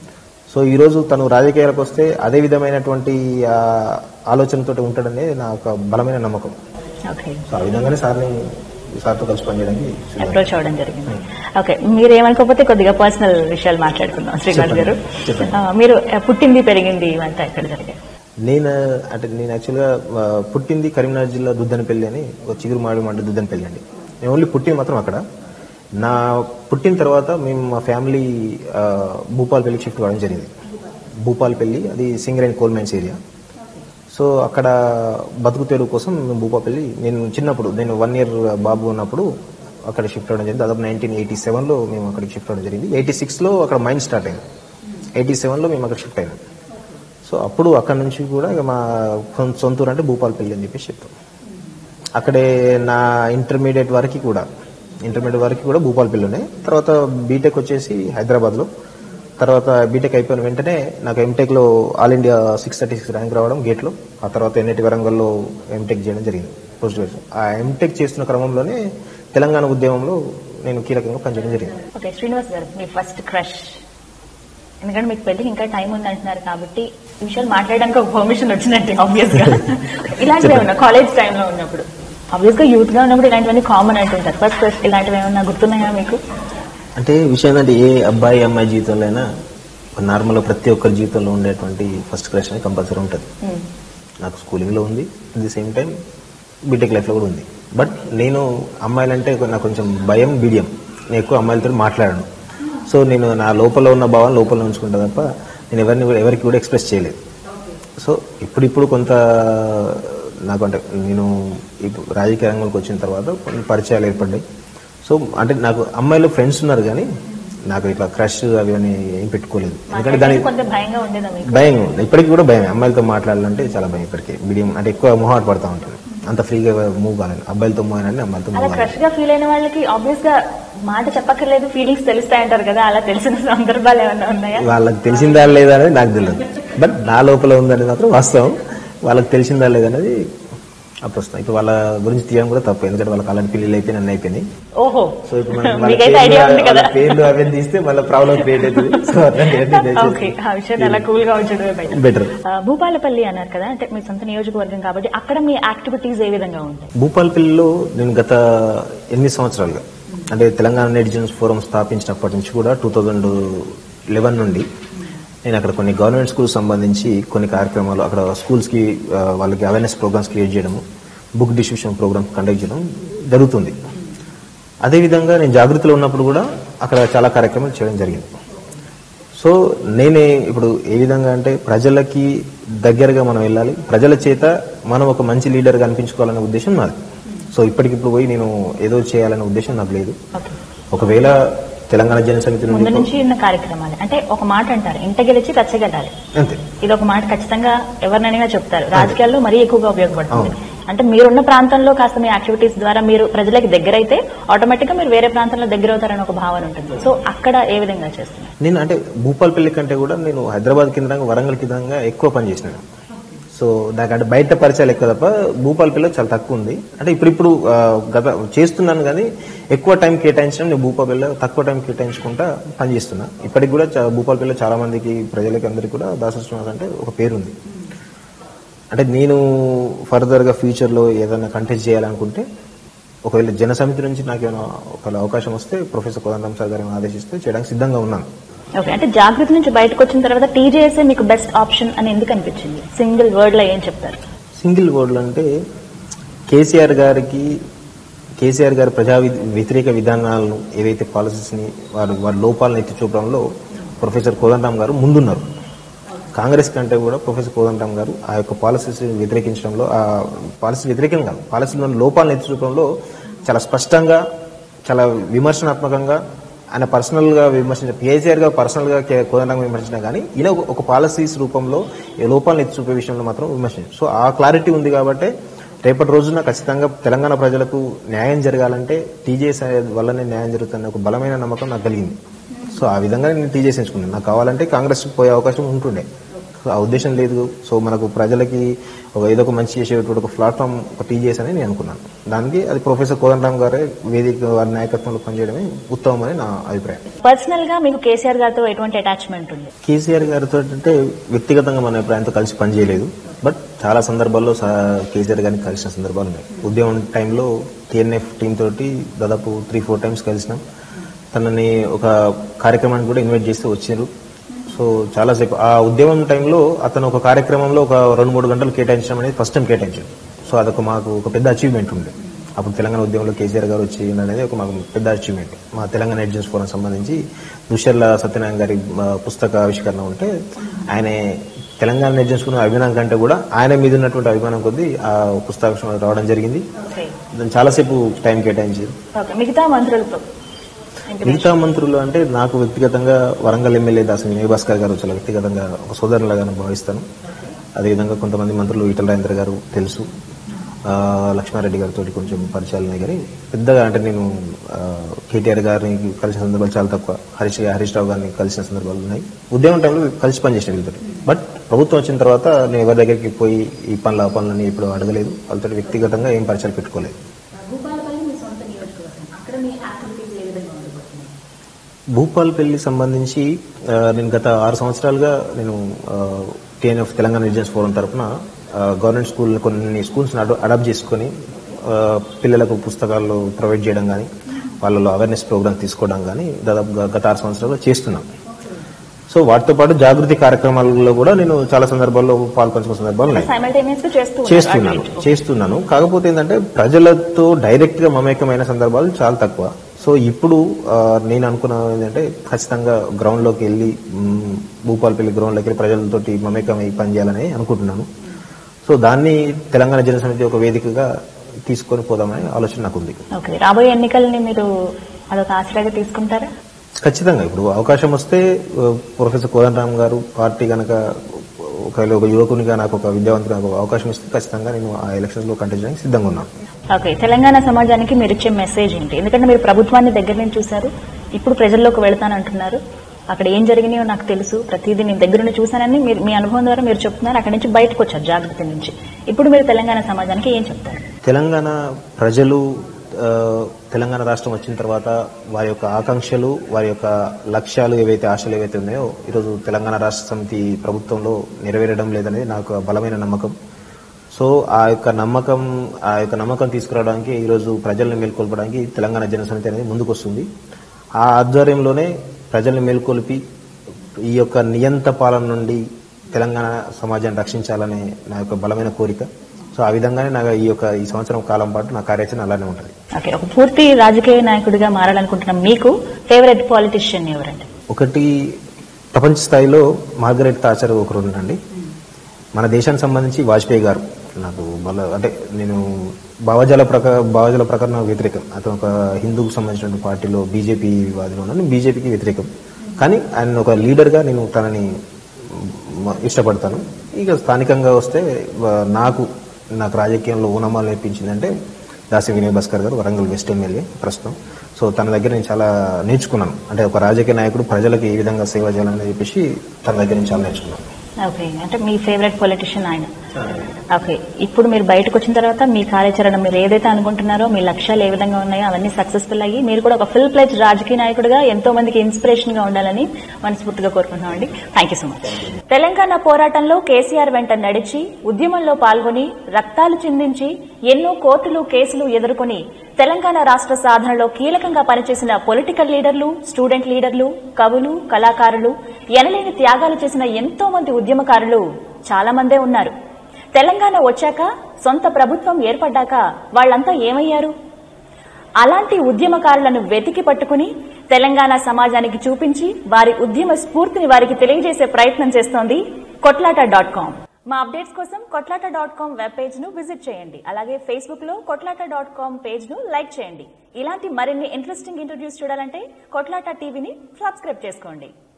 సో ఈ రోజు తను రాజకీయాలకు వస్తే అదే విధమైనటువంటి ఆ, ఆలోచనతో ఉంటాడనే నా ఒక బలమైన నమ్మకం ఓకే సో ఆ విధంగానే సార్ని సార్తో కలిసి పనిచేయడానికి సిద్ధంగా అప్రోచ్ అవ్వడం జరిగింది ఓకే మీరు ఏమనుకోకపోతే కొద్దిగా పర్సనల్ విషయాలు మాట్లాడుకుందాం శ్రీనివాస్ గారు చెప్పండి. ఆ, మీరు ఆ, పుట్టింది పెరిగింది ఇవంతా ఎక్కడ జరిగాయి నేను అంటే నేను యాక్చువల్గా ఆ, పుట్టింది కరీంనగర్ జిల్లా దుద్దనపల్లి అని ఒక చిగురు మాడి మంట దుద్దనపల్లి అండి నేను ఓన్లీ పుట్టింది మాత్రం అక్కడ నా పుట్టిన తర్వాత మేము మా ఫ్యామిలీ ఆ, భూపాలపల్లికి షిఫ్ట్ కావడం జరిగింది భూపాలపల్లి అది Singareni coal mines area so అక్కడ బతుకు తెరువు కోసం మేము భూపాపల్లి నేను చిన్నప్పుడు నేను వన్ ఇయర్ బాబు ఉన్నప్పుడు అక్కడ షిఫ్ట్ అవ్వడం జరిగింది దాదాపు నైన్టీన్ ఎయిటీ సెవెన్లో మేము అక్కడికి షిఫ్ట్ అవ్వడం జరిగింది ఎయిటీ సిక్స్లో అక్కడ మైన్ స్టార్ట్ అయింది ఎయిటీ సెవెన్లో మేము అక్కడ షిఫ్ట్ అయినాం సో అప్పుడు అక్కడ నుంచి కూడా ఇక మా సొంత- సొంత ఊరు అంటే భూపాలపల్లి అని చెప్పేసి చెప్తాం అక్కడే నా ఇంటర్మీడియట్ వరకు కూడా ఇంటర్మీడియట్ వరకు కూడా భూపాలపల్లిలోనే తర్వాత బీటెక్ వచ్చేసి హైదరాబాద్లో తర్వాత బీటెక్ అయిపోయిన వెంటనే నాకు ఎంటెక్లో all India six thirty six rank రావడం గేట్లో ఆ తర్వాత ఎన్ఐటి వరంగల్లో ఎంటెక్ చేయడం జరిగింది పోస్ట్ గ్రాడ్యుయేషన్ ఆ ఎంటెక్ చేస్తున్న క్రమంలోనే తెలంగాణ ఉద్యమంలో నేను కీలకంగా పనిచేయడం జరిగింది ఓకే శ్రీనివాస్ గారు మీ ఫస్ట్ క్రష్ ఎందుకంటే మీకు పెళ్లికి ఇంకా టైం ఉంది అంటున్నారు కాబట్టి ఈ విషయాలు మాట్లాడడానికి ఒక పర్మిషన్ వచ్చినట్టు ఆబ్వియస్ గా ఇలాంటివి ఏమన్నా కాలేజ్ టైంలో ఉన్నప్పుడు ఆబ్వియస్ గా యూత్ గా ఉన్నప్పుడు ఇలాంటివన్నీ కామన్ అంటుంటారు ఫస్ట్ క్రష్ ఇలాంటివి ఏమన్నా గుర్తున్నాయా మీకు అంటే విషయం ఏంటంటే ఏ అబ్బాయి అమ్మాయి జీవితంలో అయినా నార్మల్ ప్రతి ఒక్కరి జీవితంలో ఉండేటువంటి ఫస్ట్ క్రష్ అనేది కంపల్సరీ ఉంటుంది ఉమ్. నాకు స్కూలింగ్లో ఉంది at the same time BTech లైఫ్లో కూడా ఉంది బట్ నేను అమ్మాయిలంటే నాకు కొంచెం భయం బిడియం నేను ఎక్కువ అమ్మాయిలతో మాట్లాడను సో నేను నా లోపల ఉన్న భావాన్ని లోపల ఉంచుకుంటా తప్ప నేను ఎవరిని కూడా- ఎవరికి కూడా ఎక్స్ప్రెస్ చేయలేదు సో ఇప్పుడిప్పుడు కొంత నాకు అంటే నేను ఇప్పుడు రాజకీయ రంగంలోకి వచ్చిన తర్వాత కొన్ని పరిచయాలు ఏర్పడ్డాయి సో అంటే నాకు అమ్మాయిలు ఫ్రెండ్స్ ఉన్నారు కానీ నాకు ఇట్లా క్రష్ అవి అని ఏం పెట్టుకోలేదు ఎందుకంటే దాని కొంచెం భయంగా ఉండేదా మీకు భయం ఉంది. ఇప్పటికి కూడా భయం అమ్మాయిలతో మాట్లాడాలంటే చాలా భయం ఇప్పటికి మీడియం అంటే ఎక్కువ మొహాట్ పడతా ఉంటాను అంత ఫ్రీగా మూవ్ కాలేదు అబ్బాయిలతో మూవ్ అయినా అమ్మాయిలతో అలా మూవ్ క్రష్ గా ఫీల్ అయిన వాళ్ళకి ఆబ్వియస్ గా మాట చెప్పక్కర్లేదు ఫీలింగ్స్ తెలుస్తాయంటారు కదా అలా తెలిసిన సందర్భాలు ఏమైనా ఉన్నాయా వాళ్ళకి తెలిసిందా లేదా అనేది నాకు తెలియదు బట్ నా లోపల ఉందనేది మాత్రం వాస్తవం వాళ్ళకి తెలిసిందా లేదనేది అప్రస్తుతం ఇప్పుడు వాళ్ళ గురించి తీయడం కూడా తప్పు ఎందుకంటే వాళ్ళకి అలాంటి పెళ్లిళ్ళు అయిపోయి నన్ను అయిపోయినాయి ఓహో సో ఇప్పుడు మనం వాళ్ళ మీకైతే పేర్లు- ఐడియా ఉంది వాళ్ళ కదా పేర్లు అవన్నీ తీస్తే మళ్ళీ ప్రాబ్లం క్రియేట్ అవుతుంది సో అట్లాంటి ఓకే ఆ విషయాన్ని అలా కూల్ గా ఉంచడమే బెటర్ బెటర్ ఆ, భూపాలపల్లి అన్నారు కదా అంటే మీ సొంత నియోజకవర్గం కాబట్టి అక్కడ మీ యాక్టివిటీస్ ఏ విధంగా ఉంటాయి భూపాలపల్లిలో నేను గత ఎనిమిది సంవత్సరాలుగా అంటే తెలంగాణ నెటిజన్స్ ఫోరం స్థాపించినప్పటి నుంచి కూడా టూ థౌజండ్ లెవెన్ నుండి నేను అక్కడ కొన్ని గవర్నమెంట్ స్కూల్స్ సంబంధించి కొన్ని కార్యక్రమాలు అక్కడ స్కూల్స్కి ఆ, వాళ్ళకి అవేర్నెస్ ప్రోగ్రామ్స్ క్రియేట్ చేయడము బుక్ డిస్ట్రిబ్యూషన్ ప్రోగ్రామ్స్ కండక్ట్ చేయడం జరుగుతుంది అదేవిధంగా నేను జాగృతిలో ఉన్నప్పుడు కూడా అక్కడ చాలా కార్యక్రమాలు చేయడం జరిగింది సో నేనే ఇప్పుడు ఏ విధంగా అంటే ప్రజలకి దగ్గరగా మనం వెళ్ళాలి ప్రజల చేత మనం ఒక మంచి లీడర్గా అనిపించుకోవాలనే ఉద్దేశం నాది సో ఇప్పటికిప్పుడు పోయి నేను ఏదో చేయాలనే ఉద్దేశం నాకు లేదు ఓకే ఒకవేళ తెలంగాణ జన సమితి ముందు నుండి నుంచి ఉన్న కార్యక్రమాలు అంటే ఒక మాట అంటారు ఇంట గెలిచి రచ్చగెళ్ళాలి అంతే ఇది ఒక మాట ఖచ్చితంగా ఎవరినైనా చెప్తారు రాజకీయాల్లో మరీ ఎక్కువగా ఉపయోగపడుతుంది అవును. అంటే మీరున్న ప్రాంతంలో కాస్త మీ యాక్టివిటీస్ ద్వారా మీరు ప్రజలకి దగ్గర అయితే ఆటోమేటిక్ గా మీరు వేరే ప్రాంతంలో దగ్గర అవుతారని ఒక భావన ఉంటుంది సో అక్కడ ఏ విధంగా చేస్తున్నారు నేను అంటే భూపాలపల్లి కంటే కూడా నేను హైదరాబాద్ కేంద్రంగా వరంగల్ కేంద్రంగా ఎక్కువ పని చేసినాను సో నాకంటే బయట పరిచయాలు ఎక్కువ తప్ప భూపాలపల్లిలో చాలా తక్కువ ఉంది అంటే ఇప్పుడు ఇప్పుడు ఆ, గత చేస్తున్నాను కానీ ఎక్కువ టైం కేటాయించడం నేను భూపాలపల్లిలో తక్కువ టైం కేటాయించుకుంటా పని చేస్తున్నా ఇప్పటికి కూడా చా- భూపాలపల్లిలో చాలా మందికి ప్రజలకి అందరికీ కూడా దాసోత్సవం అంటే ఒక పేరు ఉంది అంటే నేను ఫర్దర్గా ఫ్యూచర్లో ఏదైనా కంటెస్ట్ చేయాలనుకుంటే ఒకవేళ జన సమితి నుంచి నాకు ఏమైనా ఒకవేళ అవకాశం వస్తే ప్రొఫెసర్ కోదండరామ్ సార్ గారిని ఆదేశిస్తే చేయడానికి సిద్ధంగా ఉన్నాను ఓకే అంటే జాగృతి నుంచి బయటకు వచ్చిన తర్వాత టీజేఎస్ఏ మీకు బెస్ట్ ఆప్షన్ అని ఎందుకు అనిపించింది సింగిల్ వర్డ్ లో ఏం చెప్తారు సింగిల్ వర్డ్లు అంటే కేసీఆర్ గారికి కేసీఆర్ గారి ప్రజా వి- వ్యతిరేక విధానాలను ఏవైతే పాలసీస్ని వారి వారి లోపాలను ఎత్తి చూపడంలో ప్రొఫెసర్ కోదండరామ్ గారు ముందున్నారు కాంగ్రెస్ కంటే కూడా ప్రొఫెసర్ కోదండరామ్ గారు ఆ యొక్క పాలసీస్ వ్యతిరేకించడంలో ఆ పాలసీ వ్యతిరేకం కాదు పాలసీలోని లోపాలను ఎత్తి చూపడంలో చాలా స్పష్టంగా చాలా విమర్శనాత్మకంగా ఆయన పర్సనల్ గా విమర్శించ కేసీఆర్ గా పర్సనల్ గా కే- కోదండరామ్ విమర్శించిన కానీ ఈయన ఒక- ఒక పాలసీస్ రూపంలో ఈ లోపాలను ఎత్తి చూపే విషయంలో మాత్రం విమర్శించారు సో ఆ క్లారిటీ ఉంది కాబట్టి రేపటి రోజున ఖచ్చితంగా తెలంగాణ ప్రజలకు న్యాయం జరగాలంటే టీజేఎస్ వల్లనే న్యాయం జరుగుతుందనే ఒక బలమైన నమ్మకం నాకు కలిగింది సో ఆ విధంగా నేను టీజేఎస్ ఎంచుకున్నాను నాకు కావాలంటే కాంగ్రెస్ పోయే అవకాశం ఉంటుండే సో ఆ ఉద్దేశం లేదు సో మనకు ప్రజలకి ఒక ఏదో ఒక మంచి చేసేటువంటి ఒక ప్లాట్ఫామ్ ఒక టీజేఎస్ అని నేను అనుకున్నాను దానికి అది ప్రొఫెసర్ కోదండరామ్ గారే వేదిక వారి నాయకత్వంలో పనిచేయడమే ఉత్తమం అని నా అభిప్రాయం పర్సనల్ గా మీకు కేసీఆర్ గారితో ఎటువంటి అటాచ్మెంట్ ఉంది కేసీఆర్ గారితో అంటే వ్యక్తిగతంగా మనం ఎప్పుడు ఆయనతో కలిసి పనిచేయలేదు బట్ చాలా సందర్భాల్లో సా- కేసీఆర్ గారిని కలిసిన సందర్భాలు ఉన్నాయి ఉద్యమం టైంలో టీఎన్ఎఫ్ టీం తోటి దాదాపు త్రీ ఫోర్ టైమ్స్ కలిసినాం తనని ఒక కార్యక్రమానికి కూడా ఇన్వైట్ చేస్తే వచ్చారు సో చాలాసేపు ఆ ఉద్యమం టైంలో అతను ఒక కార్యక్రమంలో ఒక రెండు మూడు గంటలు కేటాయించడం అనేది ఫస్ట్ టైం కేటాయించాడు సో అదొక మాకు ఒక పెద్ద అచీవ్మెంట్ ఉండే అప్పుడు తెలంగాణ ఉద్యమంలో కేసీఆర్ గారు వచ్చి అనేది ఒక మాకు పెద్ద అచీవ్మెంట్ మా తెలంగాణ ఎడ్జెన్స్ ఫోరం సంబంధించి దుషర్ల సత్యనారాయణ గారి ఆ, పుస్తక ఆవిష్కరణ ఉంటే ఆయన తెలంగాణ నేర్చుకున్న అభిమానం కంటే కూడా ఆయన మీద ఉన్నటువంటి అభిమానం కొద్దీ ఆ పుస్తకం రావడం జరిగింది ఓకే దాన్ని చాలాసేపు టైం కేటాయించారు ఓకే మిగతా మంత్రులతో మిగతా మంత్రులు అంటే నాకు వ్యక్తిగతంగా వరంగల్ ఎమ్మెల్యే దాసం వినయ్ భాస్కర్ గారు చాలా వ్యక్తిగతంగా ఒక సోదరులాగా నేను భావిస్తాను అదేవిధంగా కొంతమంది మంత్రులు ఈటల రాజేంద్ర గారు తెలుసు ఆ, లక్ష్మారెడ్డి గారితో కొంచెం పరిచయాలు ఉన్నాయి కానీ పెద్దగా అంటే నేను ఆ, కేటీఆర్ గారిని కలిసిన సందర్భాలు చాలా తక్కువ హరీష్ హరీష్ రావు గారిని కలిసిన సందర్భాలు ఉన్నాయి ఉద్యమం టైంలో కలిసి పనిచేసిన వీళ్ళతో బట్ ప్రభుత్వం వచ్చిన తర్వాత నేను ఎవరి దగ్గరికి పోయి ఈ పనులు ఆ పనులని ఇప్పుడు అడగలేదు వాళ్ళతో వ్యక్తిగతంగా ఏం పరిచయాలు పెట్టుకోలేదు భూపాల్పల్లి సంబంధించి ఆ, నేను గత ఆరు సంవత్సరాలుగా నేను టీఎన్ఎఫ్ తెలంగాణ రిజన్స్ ఫోరం తరఫున గవర్నమెంట్ స్కూల్ కొన్ని స్కూల్స్ అడాప్ట్ చేసుకొని ఆ, పిల్లలకు పుస్తకాలు ప్రొవైడ్ చేయడం కానీ వాళ్ళలో అవేర్నెస్ ప్రోగ్రామ్ తీసుకోవడం కానీ దాదాపు గ- గత ఆరు సంవత్సరాలుగా చేస్తున్నాను సో వాటితో పాటు జాగృతి కార్యక్రమాలలో కూడా నేను చాలా సందర్భాల్లో పాల్పంచుకున్న సందర్భాలు ఉన్నాయి సైమల్టేనియస్ గా చేస్తూ ఉన్నారు. చేస్తున్నాను అటు ఇటు. చేస్తున్నాను కాకపోతే ఏంటంటే ప్రజలతో డైరెక్ట్ గా మమేకమైన సందర్భాలు చాలా తక్కువ సో ఇప్పుడు ఆ, నేను అనుకున్నాను ఏంటంటే ఖచ్చితంగా గ్రౌండ్ లోకి వెళ్ళి మ్, భూపాలపల్లి గ్రౌండ్ లోకి వెళ్ళి ప్రజలతోటి మమేకమై పనిచేయాలని అనుకుంటున్నాను సో దాన్ని తెలంగాణ జన సమితి ఒక వేదికగా తీసుకొని పోదామనే ఆలోచన నాకు ఉంది ఓకే రాబోయే ఎన్నికల్ని మీరు అదొక ఆశ్రయగా తీసుకుంటారా ఖచ్చితంగా ఇప్పుడు అవకాశం వస్తే ఆ, ప్రొఫెసర్ కోదండరామ్ గారు పార్టీ కనుక ఒకవేళ ఒక యువకునిగా నాకు ఒక విద్యావంతుగా నాకు అవకాశం ఇస్తే ఖచ్చితంగా నేను ఆ ఎలక్షన్స్ లో కంటెస్ట్ చేయడానికి సిద్ధంగా ఉన్నాను ఓకే తెలంగాణ సమాజానికి మీరు ఇచ్చే మెసేజ్ ఏంటి ఎందుకంటే మీరు ప్రభుత్వాన్ని దగ్గర నుంచి చూశారు ఇప్పుడు ప్రజల్లోకి వెళ్తానంటున్నారు అక్కడ ఏం జరిగినాయో నాకు తెలుసు ప్రతిదీ నేను దగ్గర నుండి చూశానని మీరు మీ అనుభవం ద్వారా మీరు చెప్తున్నారు అక్కడి నుంచి బయటకు వచ్చారు జాగ్రత్త నుంచి ఇప్పుడు మీరు తెలంగాణ సమాజానికి ఏం చెప్తారు తెలంగాణ ప్రజలు ఆ, తెలంగాణ రాష్ట్రం వచ్చిన తర్వాత వారి యొక్క ఆకాంక్షలు వారి యొక్క లక్ష్యాలు ఏవైతే ఆశలు ఏవైతే ఉన్నాయో ఈరోజు తెలంగాణ రాష్ట్ర సమితి ప్రభుత్వంలో నెరవేరడం లేదనేది నాకు బలమైన నమ్మకం సో ఆ యొక్క నమ్మకం ఆ యొక్క నమ్మకం తీసుకురావడానికి ఈరోజు ప్రజల్ని మేల్కొల్పడానికి తెలంగాణ జనసమితి అనేది ముందుకు వస్తుంది ఆ ఆధ్వర్యంలోనే ప్రజల్ని మేల్కొల్పి ఈ యొక్క నియంత పాలన నుండి తెలంగాణ సమాజాన్ని రక్షించాలనే నా యొక్క బలమైన కోరిక సో ఆ విధంగానే నా ఈ యొక్క ఈ సంవత్సరం కాలం పాటు నా కార్యాచరణ అలానే ఉంటుంది ఓకే ఒక పూర్తి రాజకీయ నాయకుడిగా మారాలనుకుంటున్న మీకు ఫేవరెట్ పాలిటిషియన్ ఎవరండి ఒకటి ప్రపంచ స్థాయిలో మార్గరెట్ తాచర్ ఒకరు ఉన్నారండి మన దేశానికి సంబంధించి వాజ్పేయి గారు నాకు బల అంటే నేను భావజాల ప్రకార భావజాల ప్రకారం నాకు వ్యతిరేకం అతను ఒక హిందూకు సంబంధించిన పార్టీలో బీజేపీ వాదిలో ఉన్నాను బీజేపీకి వ్యతిరేకం కానీ ఆయన ఒక లీడర్గా నేను తనని మ- ఇష్టపడతాను ఇక స్థానికంగా వస్తే వ- నాకు నాకు రాజకీయంలో ఊనమాలు నేర్పించిందంటే దాసి వినయ్ భాస్కర్ గారు వరంగల్ వెస్ట్ ఎమ్మెల్యే ప్రస్తుతం సో తన దగ్గర నేను చాలా నేర్చుకున్నాను అంటే ఒక రాజకీయ నాయకుడు ప్రజలకు ఏ విధంగా సేవ చేయాలని చెప్పేసి తన దగ్గర నుంచి చాలా నేర్చుకున్నాను ఓకే అంటే మీ ఫేవరెట్ పొలిటిషియన్ ఆయన ఓకే ఇప్పుడు మీరు బయటకు వచ్చిన తర్వాత మీ కార్యాచరణ మీరు ఏదైతే అనుకుంటున్నారో మీ లక్ష్యాలు ఏ విధంగా ఉన్నాయో అవన్నీ సక్సెస్ఫుల్ అయ్యి మీరు కూడా ఒక ఫుల్ ప్లేజ్ రాజకీయ నాయకుడిగా ఎంతో మందికి ఇన్స్పిరేషన్ గా ఉండాలని మనస్ఫూర్తిగా కోరుకుంటున్నామండి thank you so much Telangana పోరాటంలో కేసీఆర్ వెంట నడిచి ఉద్యమంలో పాల్గొని రక్తాలు చిందించి ఎన్నో కోర్టులు కేసులు ఎదుర్కొని తెలంగాణ రాష్ట్ర సాధనలో కీలకంగా పనిచేసిన పొలిటికల్ లీడర్లు స్టూడెంట్ లీడర్లు కవులు కళాకారులు ఎనలేని త్యాగాలు చేసిన ఎంతో మంది ఉద్యమకారులు చాలా మందే ఉన్నారు తెలంగాణ వచ్చాక సొంత ప్రభుత్వం ఏర్పడ్డాక వాళ్ళంతా ఏమయ్యారు అలాంటి ఉద్యమకారులను వెతికి పట్టుకుని తెలంగాణ సమాజానికి చూపించి వారి ఉద్యమ స్ఫూర్తిని వారికి తెలియజేసే ప్రయత్నం చేస్తోంది కొట్లాట డాట్ కామ్ మా అప్డేట్స్ కోసం Kotlata dot com web page ను విజిట్ చేయండి అలాగే ఫేస్బుక్ లో కొట్లాట డాట్ కామ్ పేజ్ ను లైక్ చేయండి ఇలాంటి మరిన్ని ఇంట్రెస్టింగ్ ఇంటర్వ్యూస్ చూడాలంటే కొట్లాట టీవీని సబ్స్క్రైబ్ చేసుకోండి